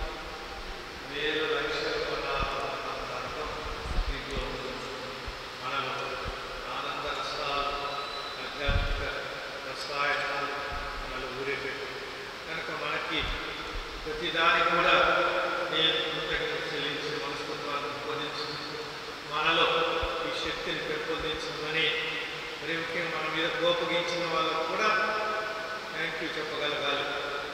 వేరు లక్ష్యాలు ఉన్న అర్థం దీంట్లో ఉంది. మనం ఆనంద రసాలు ఆధ్యాత్మిక రసాయనాలు మనల్ని ఊరేపెట్టు కనుక మనకి ప్రతిదానికి కూడా నేను కృతజ్ఞత చెల్లించి మనస్తత్వాన్ని పెంపొందించి మనలో ఈ శక్తిని పెంపొందించమని మరి ముఖ్యంగా మన మీద కోపగించిన వాళ్ళకు కూడా థ్యాంక్ యూ చెప్పగలగాలి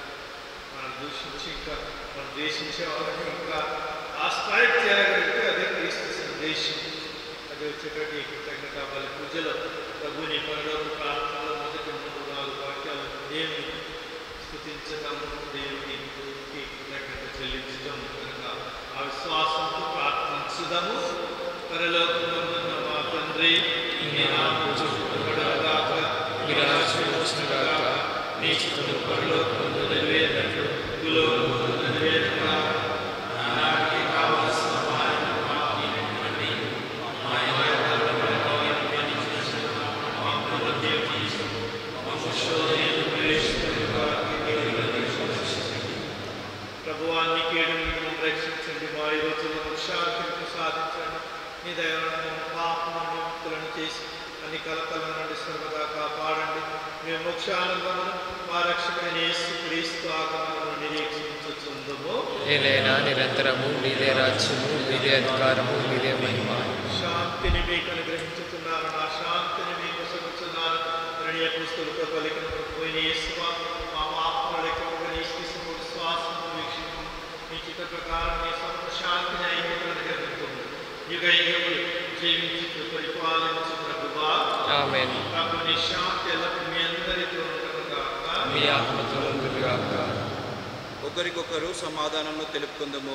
మనం దూషించి ఇంకా మనం ద్వేషించే వాళ్ళకి ఇంకా ఆ స్థాయికి చేరగలిగితే అదే క్రీస్తు సందేశం అది వచ్చేటటువంటి కృతజ్ఞత బలి పూజలో ప్రభుని పరలోక ప్రార్థనలో మొదటి మూడు నాలుగు వాక్యాలు దేవుని స్థుతించడం దేవుని స్తుతికి కృతజ్ఞత చెల్లించడం కనుక ఆ విశ్వాసంతో ప్రార్థించుదాము పరలోకమున్న మా తండ్రి నీ నామము పూజింపబడుగాక. నీ రాజ్యం వచ్చుగాక. నీ చిత్తము పరలోకమందు నెరవేరినట్లు భూలోకమందు నెరవేరుగాక. నానాటికి కావలసిన సహాయం మాకు ఇవ్వండి. మా అపరాధాలను మన్నించు. మా అప్పులను తీర్చు. మా శోధనను ప్రవేశింపనివ్వక. కీడును రక్షించండి. ప్రభువాన్ని కీడు నుండి రక్షించండి మా ఈ రోజులను శాంతిని ప్రసాదించండి నీ దైవం పాపము ముక్తులను చేసి అన్ని కలతల నుండి సర్వదా కాపాడండి మేము మోక్షానందమును మా రక్షకుడైన యేసు క్రీస్తు ఆగమనము నిరీక్షించుచుందము ఏలైనా నిరంతరము నీదే రాజ్యము నీదే అధికారము నీదే మహిమ శాంతిని మీకు అనుగ్రహించుతున్నాను నా శాంతిని మీకు సగుచున్నాను ప్రణయ పుస్తకులతో పలికిన పోయిన యేసువా మా పాపముల లెక్కగా నీ స్థితిము విశ్వాసము వీక్షింపు నీ చిత్త ప్రకారం నీ సొంత శాంతిని ఐక్యతను అనుగ్రహించుతుంది యుగ యుగములు జీవించి పరిపాలించు ప్రభువా ఆమేన్ ప్రభు నీ శాంతి ఎల్లప్పుడూ మీ అందరితో ఉండగాక మీ ఆత్మతో ఉండుగాక ఒకరికొకరు సమాధానంలో తెలుపుకుందాము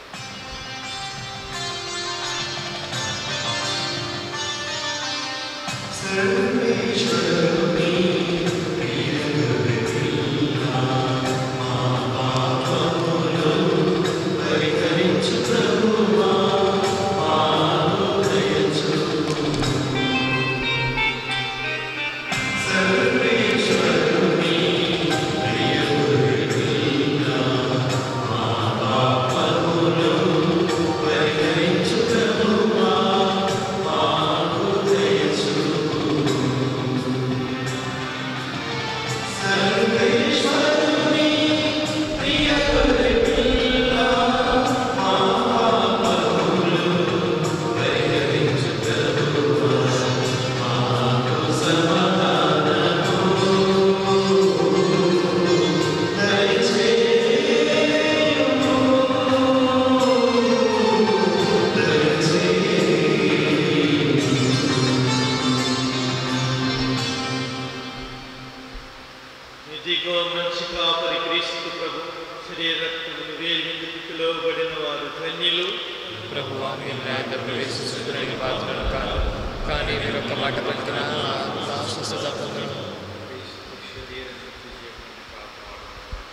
ఇదిగో మంచి కాపరి క్రీస్తు ప్రభు శరీరత్తులు వేలు పిలువబడిన వారు ధన్యులు ప్రభువా మీరు న్యాయంగా ప్రవేశించుకునే పాత్రను కాదు కానీ మీరు ఒక్క మాట పలికిన నా స్వస్థత పొందను క్రీస్తు శరీరం కాపాడు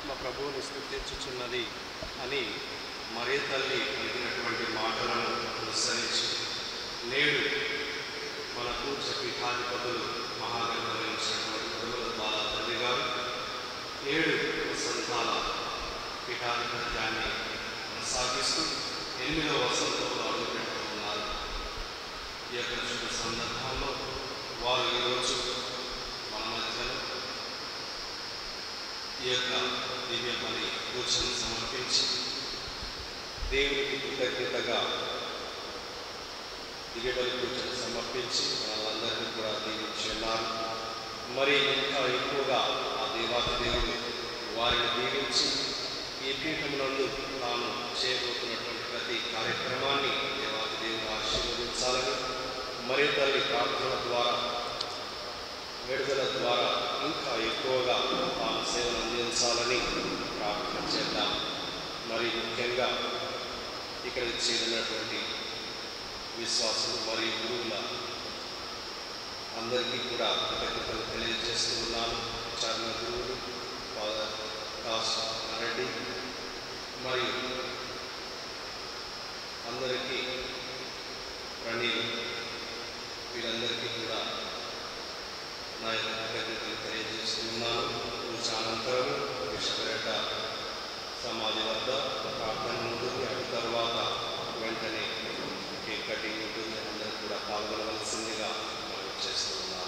ఆత్మ ప్రభువుని స్థుతించుచున్నది అని మరే తల్లి పలికినటువంటి మాటలను అనుసరించి నేడు మన పూజ పీఠాధిపతులు మహాగణించినటువంటి గురువుల బాల తల్లి గారు ఏడు వసంతాల పీఠాధిపత్యాన్ని కొనసాగిస్తూ ఎనిమిదవ వసంతంలో అడుగుపెట్టుకున్నారు ఈ యొక్క శుభ సందర్భంలో వారు ఈరోజు మన మధ్యలో ఈ యొక్క దివ్య పని పూజను సమర్పించి దేవునికి కృతజ్ఞతగా దివ్య బలి పూజను సమర్పించి వాళ్ళందరినీ కూడా దీవించి ఉన్నారు మరి ఇంకా ఎక్కువగా ఆ దేవాది దేవుడు వారిని దీవించి ఈ పీఠమునందు తాను చేయబోతున్నటువంటి ప్రతి కార్యక్రమాన్ని దేవాది దేవుడు ఆశీర్వదించాలని మరి తల్లి ప్రార్థన ద్వారా విడుదల ద్వారా ఇంకా ఎక్కువగా తాను సేవలు అందించాలని ప్రార్థన చేద్దాం మరి ముఖ్యంగా ఇక్కడ చేరినటువంటి విశ్వాసులు మరియు గురువుల అందరికీ కూడా కృతజ్ఞతలు తెలియజేస్తూ ఉన్నాను చరణ గురువులు ఫాదర్ దాస్ రెడ్డి మరియు అందరికీ ప్రణీలు వీరందరికీ కూడా నా యొక్క కృతజ్ఞతలు తెలియజేస్తూ ఉన్నాను పూజ అనంతరం విషపేట సమాధి వద్ద ప్రార్థన ఉంటుంది అటు తర్వాత వెంటనే కేక్ కటింగ్ ఉంటుంది అందరూ కూడా పాల్గొనవలసిందిగా మనం చేస్తూ ఉన్నాము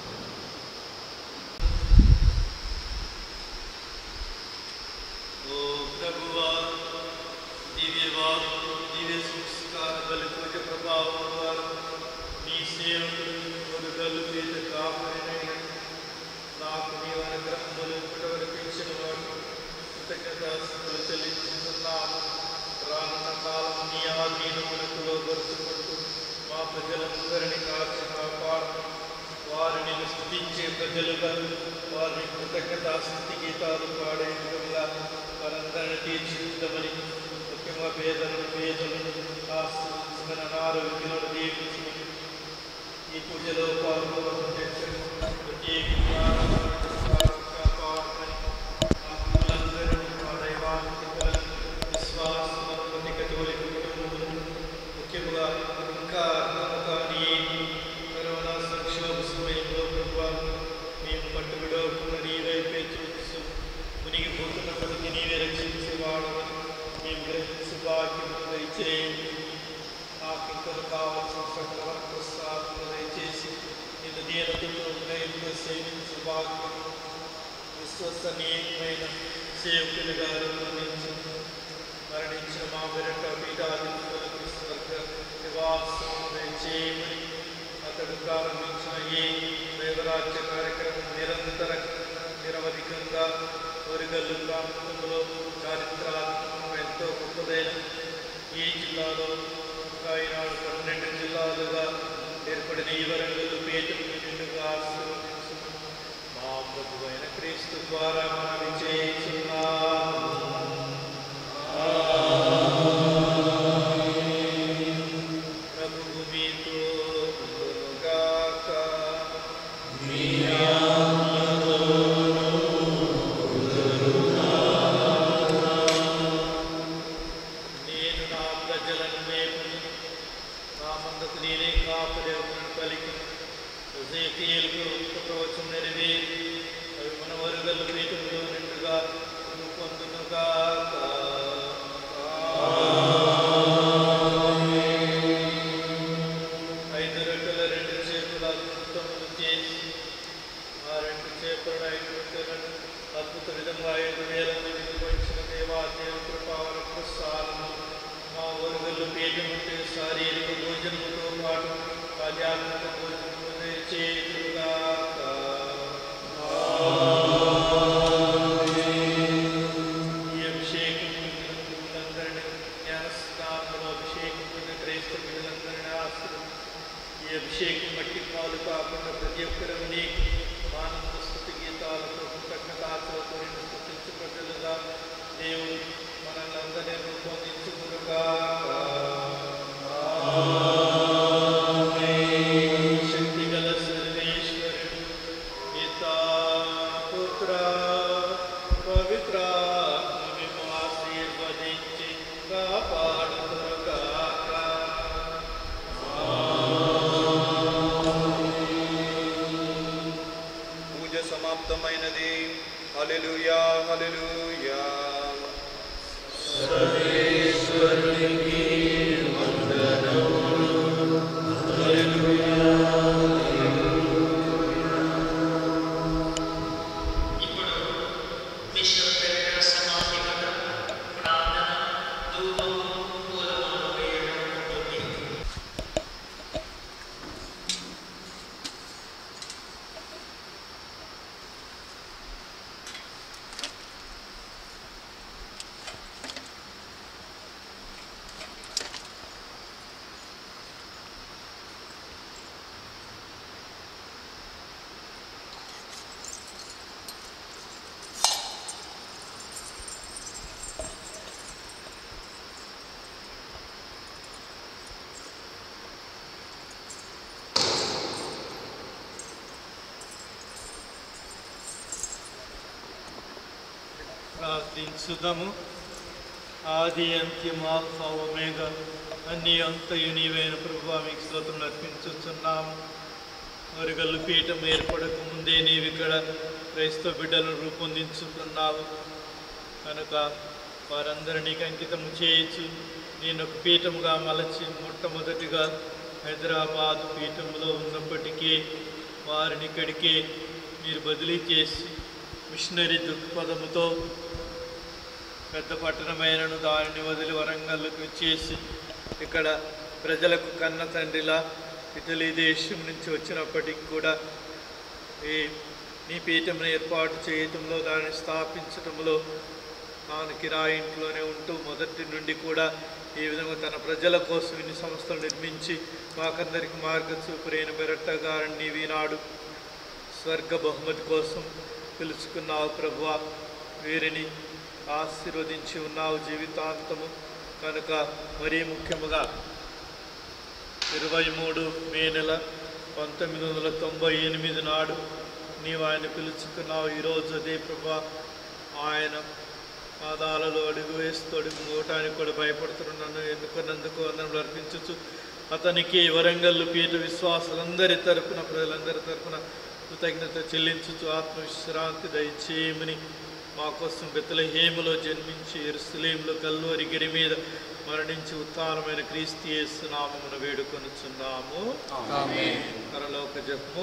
ఓ ప్రభువా దివ్యవాక్ దివ్య సంస్కార బలి పూజ ప్రభావం ద్వారా నీ సేవకులు కొనుగోలు మీద కాపాడిన నాకు నీ అనుగ్రహములు ఇప్పటివరకు ఇచ్చిన వాడు కృతజ్ఞతాస్తులు చెల్లించుతున్నాము రానున్న కాలం నీ ఆధీనములకు లోబరుచుకుంటూ మా ప్రజలందరినీ కాచి కాపాడు వారిని స్థుతించే ప్రజలుగా వారిని కృతజ్ఞతాస్థుతి గీతాలు పాడే విధంగా వారందరినీ తీర్చిదిద్దమని ముఖ్యంగా పేదలను పేదలను ఆశ్రయించిన ఆరోగ్యులను దీవించమని ఈ పూజలో పాల్గొనడం ప్రత్యేకంగా కాపాడమని ఆత్మలందరినీ మా దైవానికి విశ్వాసమున్నతి కథోలిక కుటుంబములను ముఖ్యంగా ఇంకా అర్థము కాని కరోనా సంక్షోభ సమయంలో ప్రభావ మేము పట్టుబడకుండా నీ వైపే చూస్తూ మునిగిపోతున్నప్పటికీ నీవే రక్షించేవాడమని మేము గ్రహించి భాగ్యము దయచేయండి నాకు ఇంకా కావాల్సిన సకల వరప్రసాదములు దయచేసి నేను దీనతతో ప్రయత్నం సేవించు భాగ్యం విశ్వసనీయమైన సేవకులుగా రూపొందించు మరణించిన మా వెరట పీఠాధిపతులకు స్వర్గ నివాసం చేయమని అతడు ప్రారంభించిన ఈ దైవరాజ్య కార్యక్రమం నిరంతర నిరవధికంగా వరిగల్లు ప్రాంతంలో చారిత్రాత్మకం ఎంతో గొప్పదైన ఈ జిల్లాలో ఇంకా ఈనాడు పన్నెండు జిల్లాలుగా ఏర్పడిన ఈ వరంగల్లు పేటలు నిండుగా ఆశీర్వదించు మా ప్రభు అయిన క్రీస్తు ద్వారా మనం చేస్తున్నాము ప్రభువు మీతో ఉండునుగాక. నేను నా ప్రజలను మేపును నా మందకు నేనే కాపరేవులను పలికి హృదయకీయులకు ప్రవచనం నెరవేరి అవి మన వరుగలు పీఠంలో నిండుగా పొందునుగాక ఐదు రెక్కల రెండు చేతుల అద్భుతములు చేసి ఆ రెండు చేపలను ఐదు రెక్కలను అద్భుత విధంగా ఐదు వేల మందికి వచ్చిన దేవా దేవ కృపావర ప్రసాదము మా వర్గలు పేటముంటే శారీరక భోజనముతో పాటు ఆధ్యాత్మిక భోజనము చేతుగాక ఈ అభిషేకం బిడ్డలందరినీ జ్ఞానస్నానంలో అభిషేకం పొందిన క్రైస్తవ బిడ్డలందరినీ ఆశ్రమం ఈ అభిషేకం మట్టి పాలు కాకుండా ప్రతి ఒక్కరు నీకు ఆనంద స్థుతి గీతాలతో కృతజ్ఞతాలతో నిన్ను స్థుతించు ప్రజలుగా దేవుడు మనల్ని అందరినీ రూపొందించుకునుగా శక్తి గల సర్వేశ్వరుడు పితా పుత్ర పవిత్ర ఉన్నది హల్లెలూయా హల్లెలూయా ఇప్పుడు బిషప్ దగ్గర సమాధి వద్ద ప్రార్థన ధూపము పూలమాల వేయడం ఉంటుంది ప్రార్థించుదాము ఆది అంత్యం ఆల్ఫా ఒమేగా అన్ని అంతయు నీవైన ప్రభు మీకు స్తోత్రం అర్పించుతున్నాము వరగల్లు పీఠం ఏర్పడక ముందే నీవు ఇక్కడ క్రైస్తవ బిడ్డలను రూపొందించుకున్నావు కనుక వారందరినీ అంకితము చేయొచ్చు నేను ఒక పీఠముగా మలచి మొట్టమొదటిగా హైదరాబాద్ పీఠంలో ఉన్నప్పటికీ వారిని ఇక్కడికి మీరు బదిలీ చేసి మిషనరీ దృక్పథముతో పెద్ద పట్టణమైనను దానిని వదిలి వరంగల్కు వచ్చేసి ఇక్కడ ప్రజలకు కన్న తండ్రిలా ఇటలీ దేశం నుంచి వచ్చినప్పటికి కూడా ఈ నీ పీఠంను ఏర్పాటు చేయటంలో దాన్ని స్థాపించటంలో తాను కిరాయి ఇంట్లోనే ఉంటూ మొదటి నుండి కూడా ఈ విధంగా తన ప్రజల కోసం ఇన్ని సంస్థలు నిర్మించి మాకందరికి మార్గచూపురైన బెరట్ట గారిని నీవు ఈనాడు స్వర్గ బహుమతి కోసం పిలుచుకున్నావు ప్రభువ వీరిని ఆశీర్వదించి ఉన్నావు జీవితాంతము కనుక మరీ ముఖ్యముగా ఇరవై మూడు మే నెల పంతొమ్మిది వందల తొంభై ఎనిమిది నాడు నీవు ఆయన పిలుచుకున్నావు ఈరోజు అదే ప్రభా ఆయన పాదాలలో అడుగు వేస్తూ అడుగు మోటానికి కూడా భయపడుతున్నాను ఎన్నుకున్నందుకు అందరం అర్పించచ్చు అతనికి వరంగల్లు పీఠ విశ్వాసులందరి తరపున ప్రజలందరి తరపున కృతజ్ఞత చెల్లించుచు ఆత్మవిశ్రాంతి దయచేయమని మా కోసం బెత్తలహేములో జన్మించి ఎరుసలేములో కల్వరి గిరి మీద మరణించి ఉత్థానమైన క్రీస్తు యేసు నామమున వేడుకొనుచున్నాము పరలోక జపము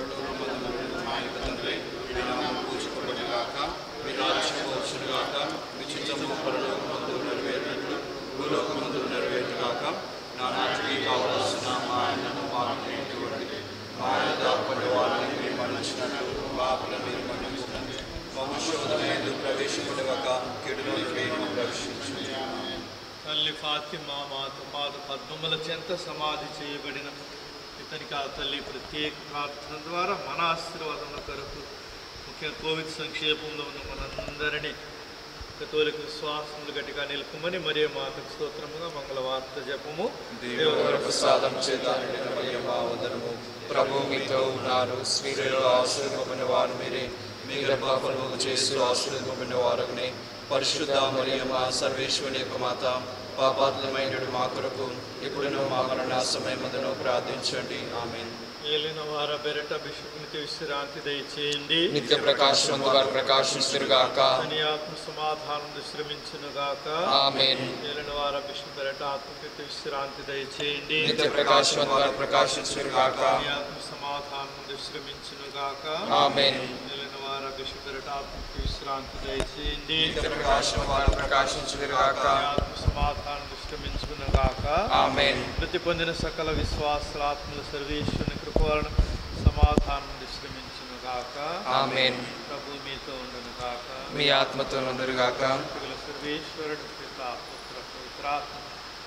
పూజపడుగాక మీ రాజ్యం వచ్చునుగాక మీ చిత్తము పరలోకమందు నెరవేరినట్లు భూలోకమందు నెరవేరుగాక నా నాటికి కావలసిన మా ఆయనను మాకు నేర్చుకోండి మా ఆయన దాపడి వాళ్ళని మీరు మన్నించినట్లు పాపల మీరు మన్నించినట్లు వంశోధమైన ప్రవేశపడగాక కిడులోకి మేము ప్రవేశించు తల్లి ఫాతిమా మాత పాద పద్మముల చెంత సమాధి చేయబడిన ఇతనికి ఆ తల్లి ప్రత్యేక ప్రార్థన ద్వారా మన ఆశీర్వాదముల కొరకు ముఖ్య కోవిడ్ సంక్షేపంలో ఉన్న మనందరినీ కతోలిక విశ్వాసములు గట్టిగా నిలుపుమని మరియు మాతకు స్తోత్రముగా మంగళవార్త జపము దేవుని ప్రసాదం చేత నిండిన మరియమ్మ వందనము ప్రభు మీతో ఉన్నారు స్త్రీలలో ఆశీర్వదింపబడిన వారు మీరే మీ గర్భఫలము చేసి ఆశీర్వదింపబడిన వారునే పరిశుద్ధ మరియమ్మ సర్వేశ్వరుని యొక్క మాత పాపాత్మైన మా కొరకు ఇప్పుడును మా మరణ సమయమందును ప్రార్థించండి ఆమె ఏలిన వార బెరట బిషపునికి విశ్రాంతి దయచేయండి నిత్య ప్రకాశవంతుగా ప్రకాశిస్తురుగాక అని ఆత్మ సమాధానం విశ్రమించునుగాక ఆమేన్ ఏలిన వార బిషప్ బెరట ఆత్మకి విశ్రాంతి దయచేయండి నిత్య ప్రకాశవంతుగా ప్రకాశిస్తురుగాక అని ఆత్మ సమాధానం విశ్రమించునుగాక ఆమేన్ ఏలిన వార బిషప్ బెరట ఆత్మకి విశ్రాంతి దయచేయండి నిత్య ప్రకాశవంతుగా ప్రకాశించురుగాక అని ఆత్మ సమాధానం విశ్రమించునుగాక ఆమేన్ మృతి పొందిన సకల విశ్వాసాత్మల సర్వేశ్వరుని కృపలను సమాధానం విశ్రమించునుగాక ఆమేన్ ప్రభు మీతో ఉండునుగాక మీ ఆత్మతో నందురుగాక సకల సర్వేశ్వరుడు పిత పుత్ర పవిత్రాత్మ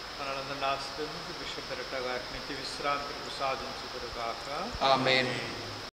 మనందరిని ఆశ్రమించి విశ్వపెరట గారికి నిత్య విశ్రాంతి ప్రసాదించుదురుగాక ఆమేన్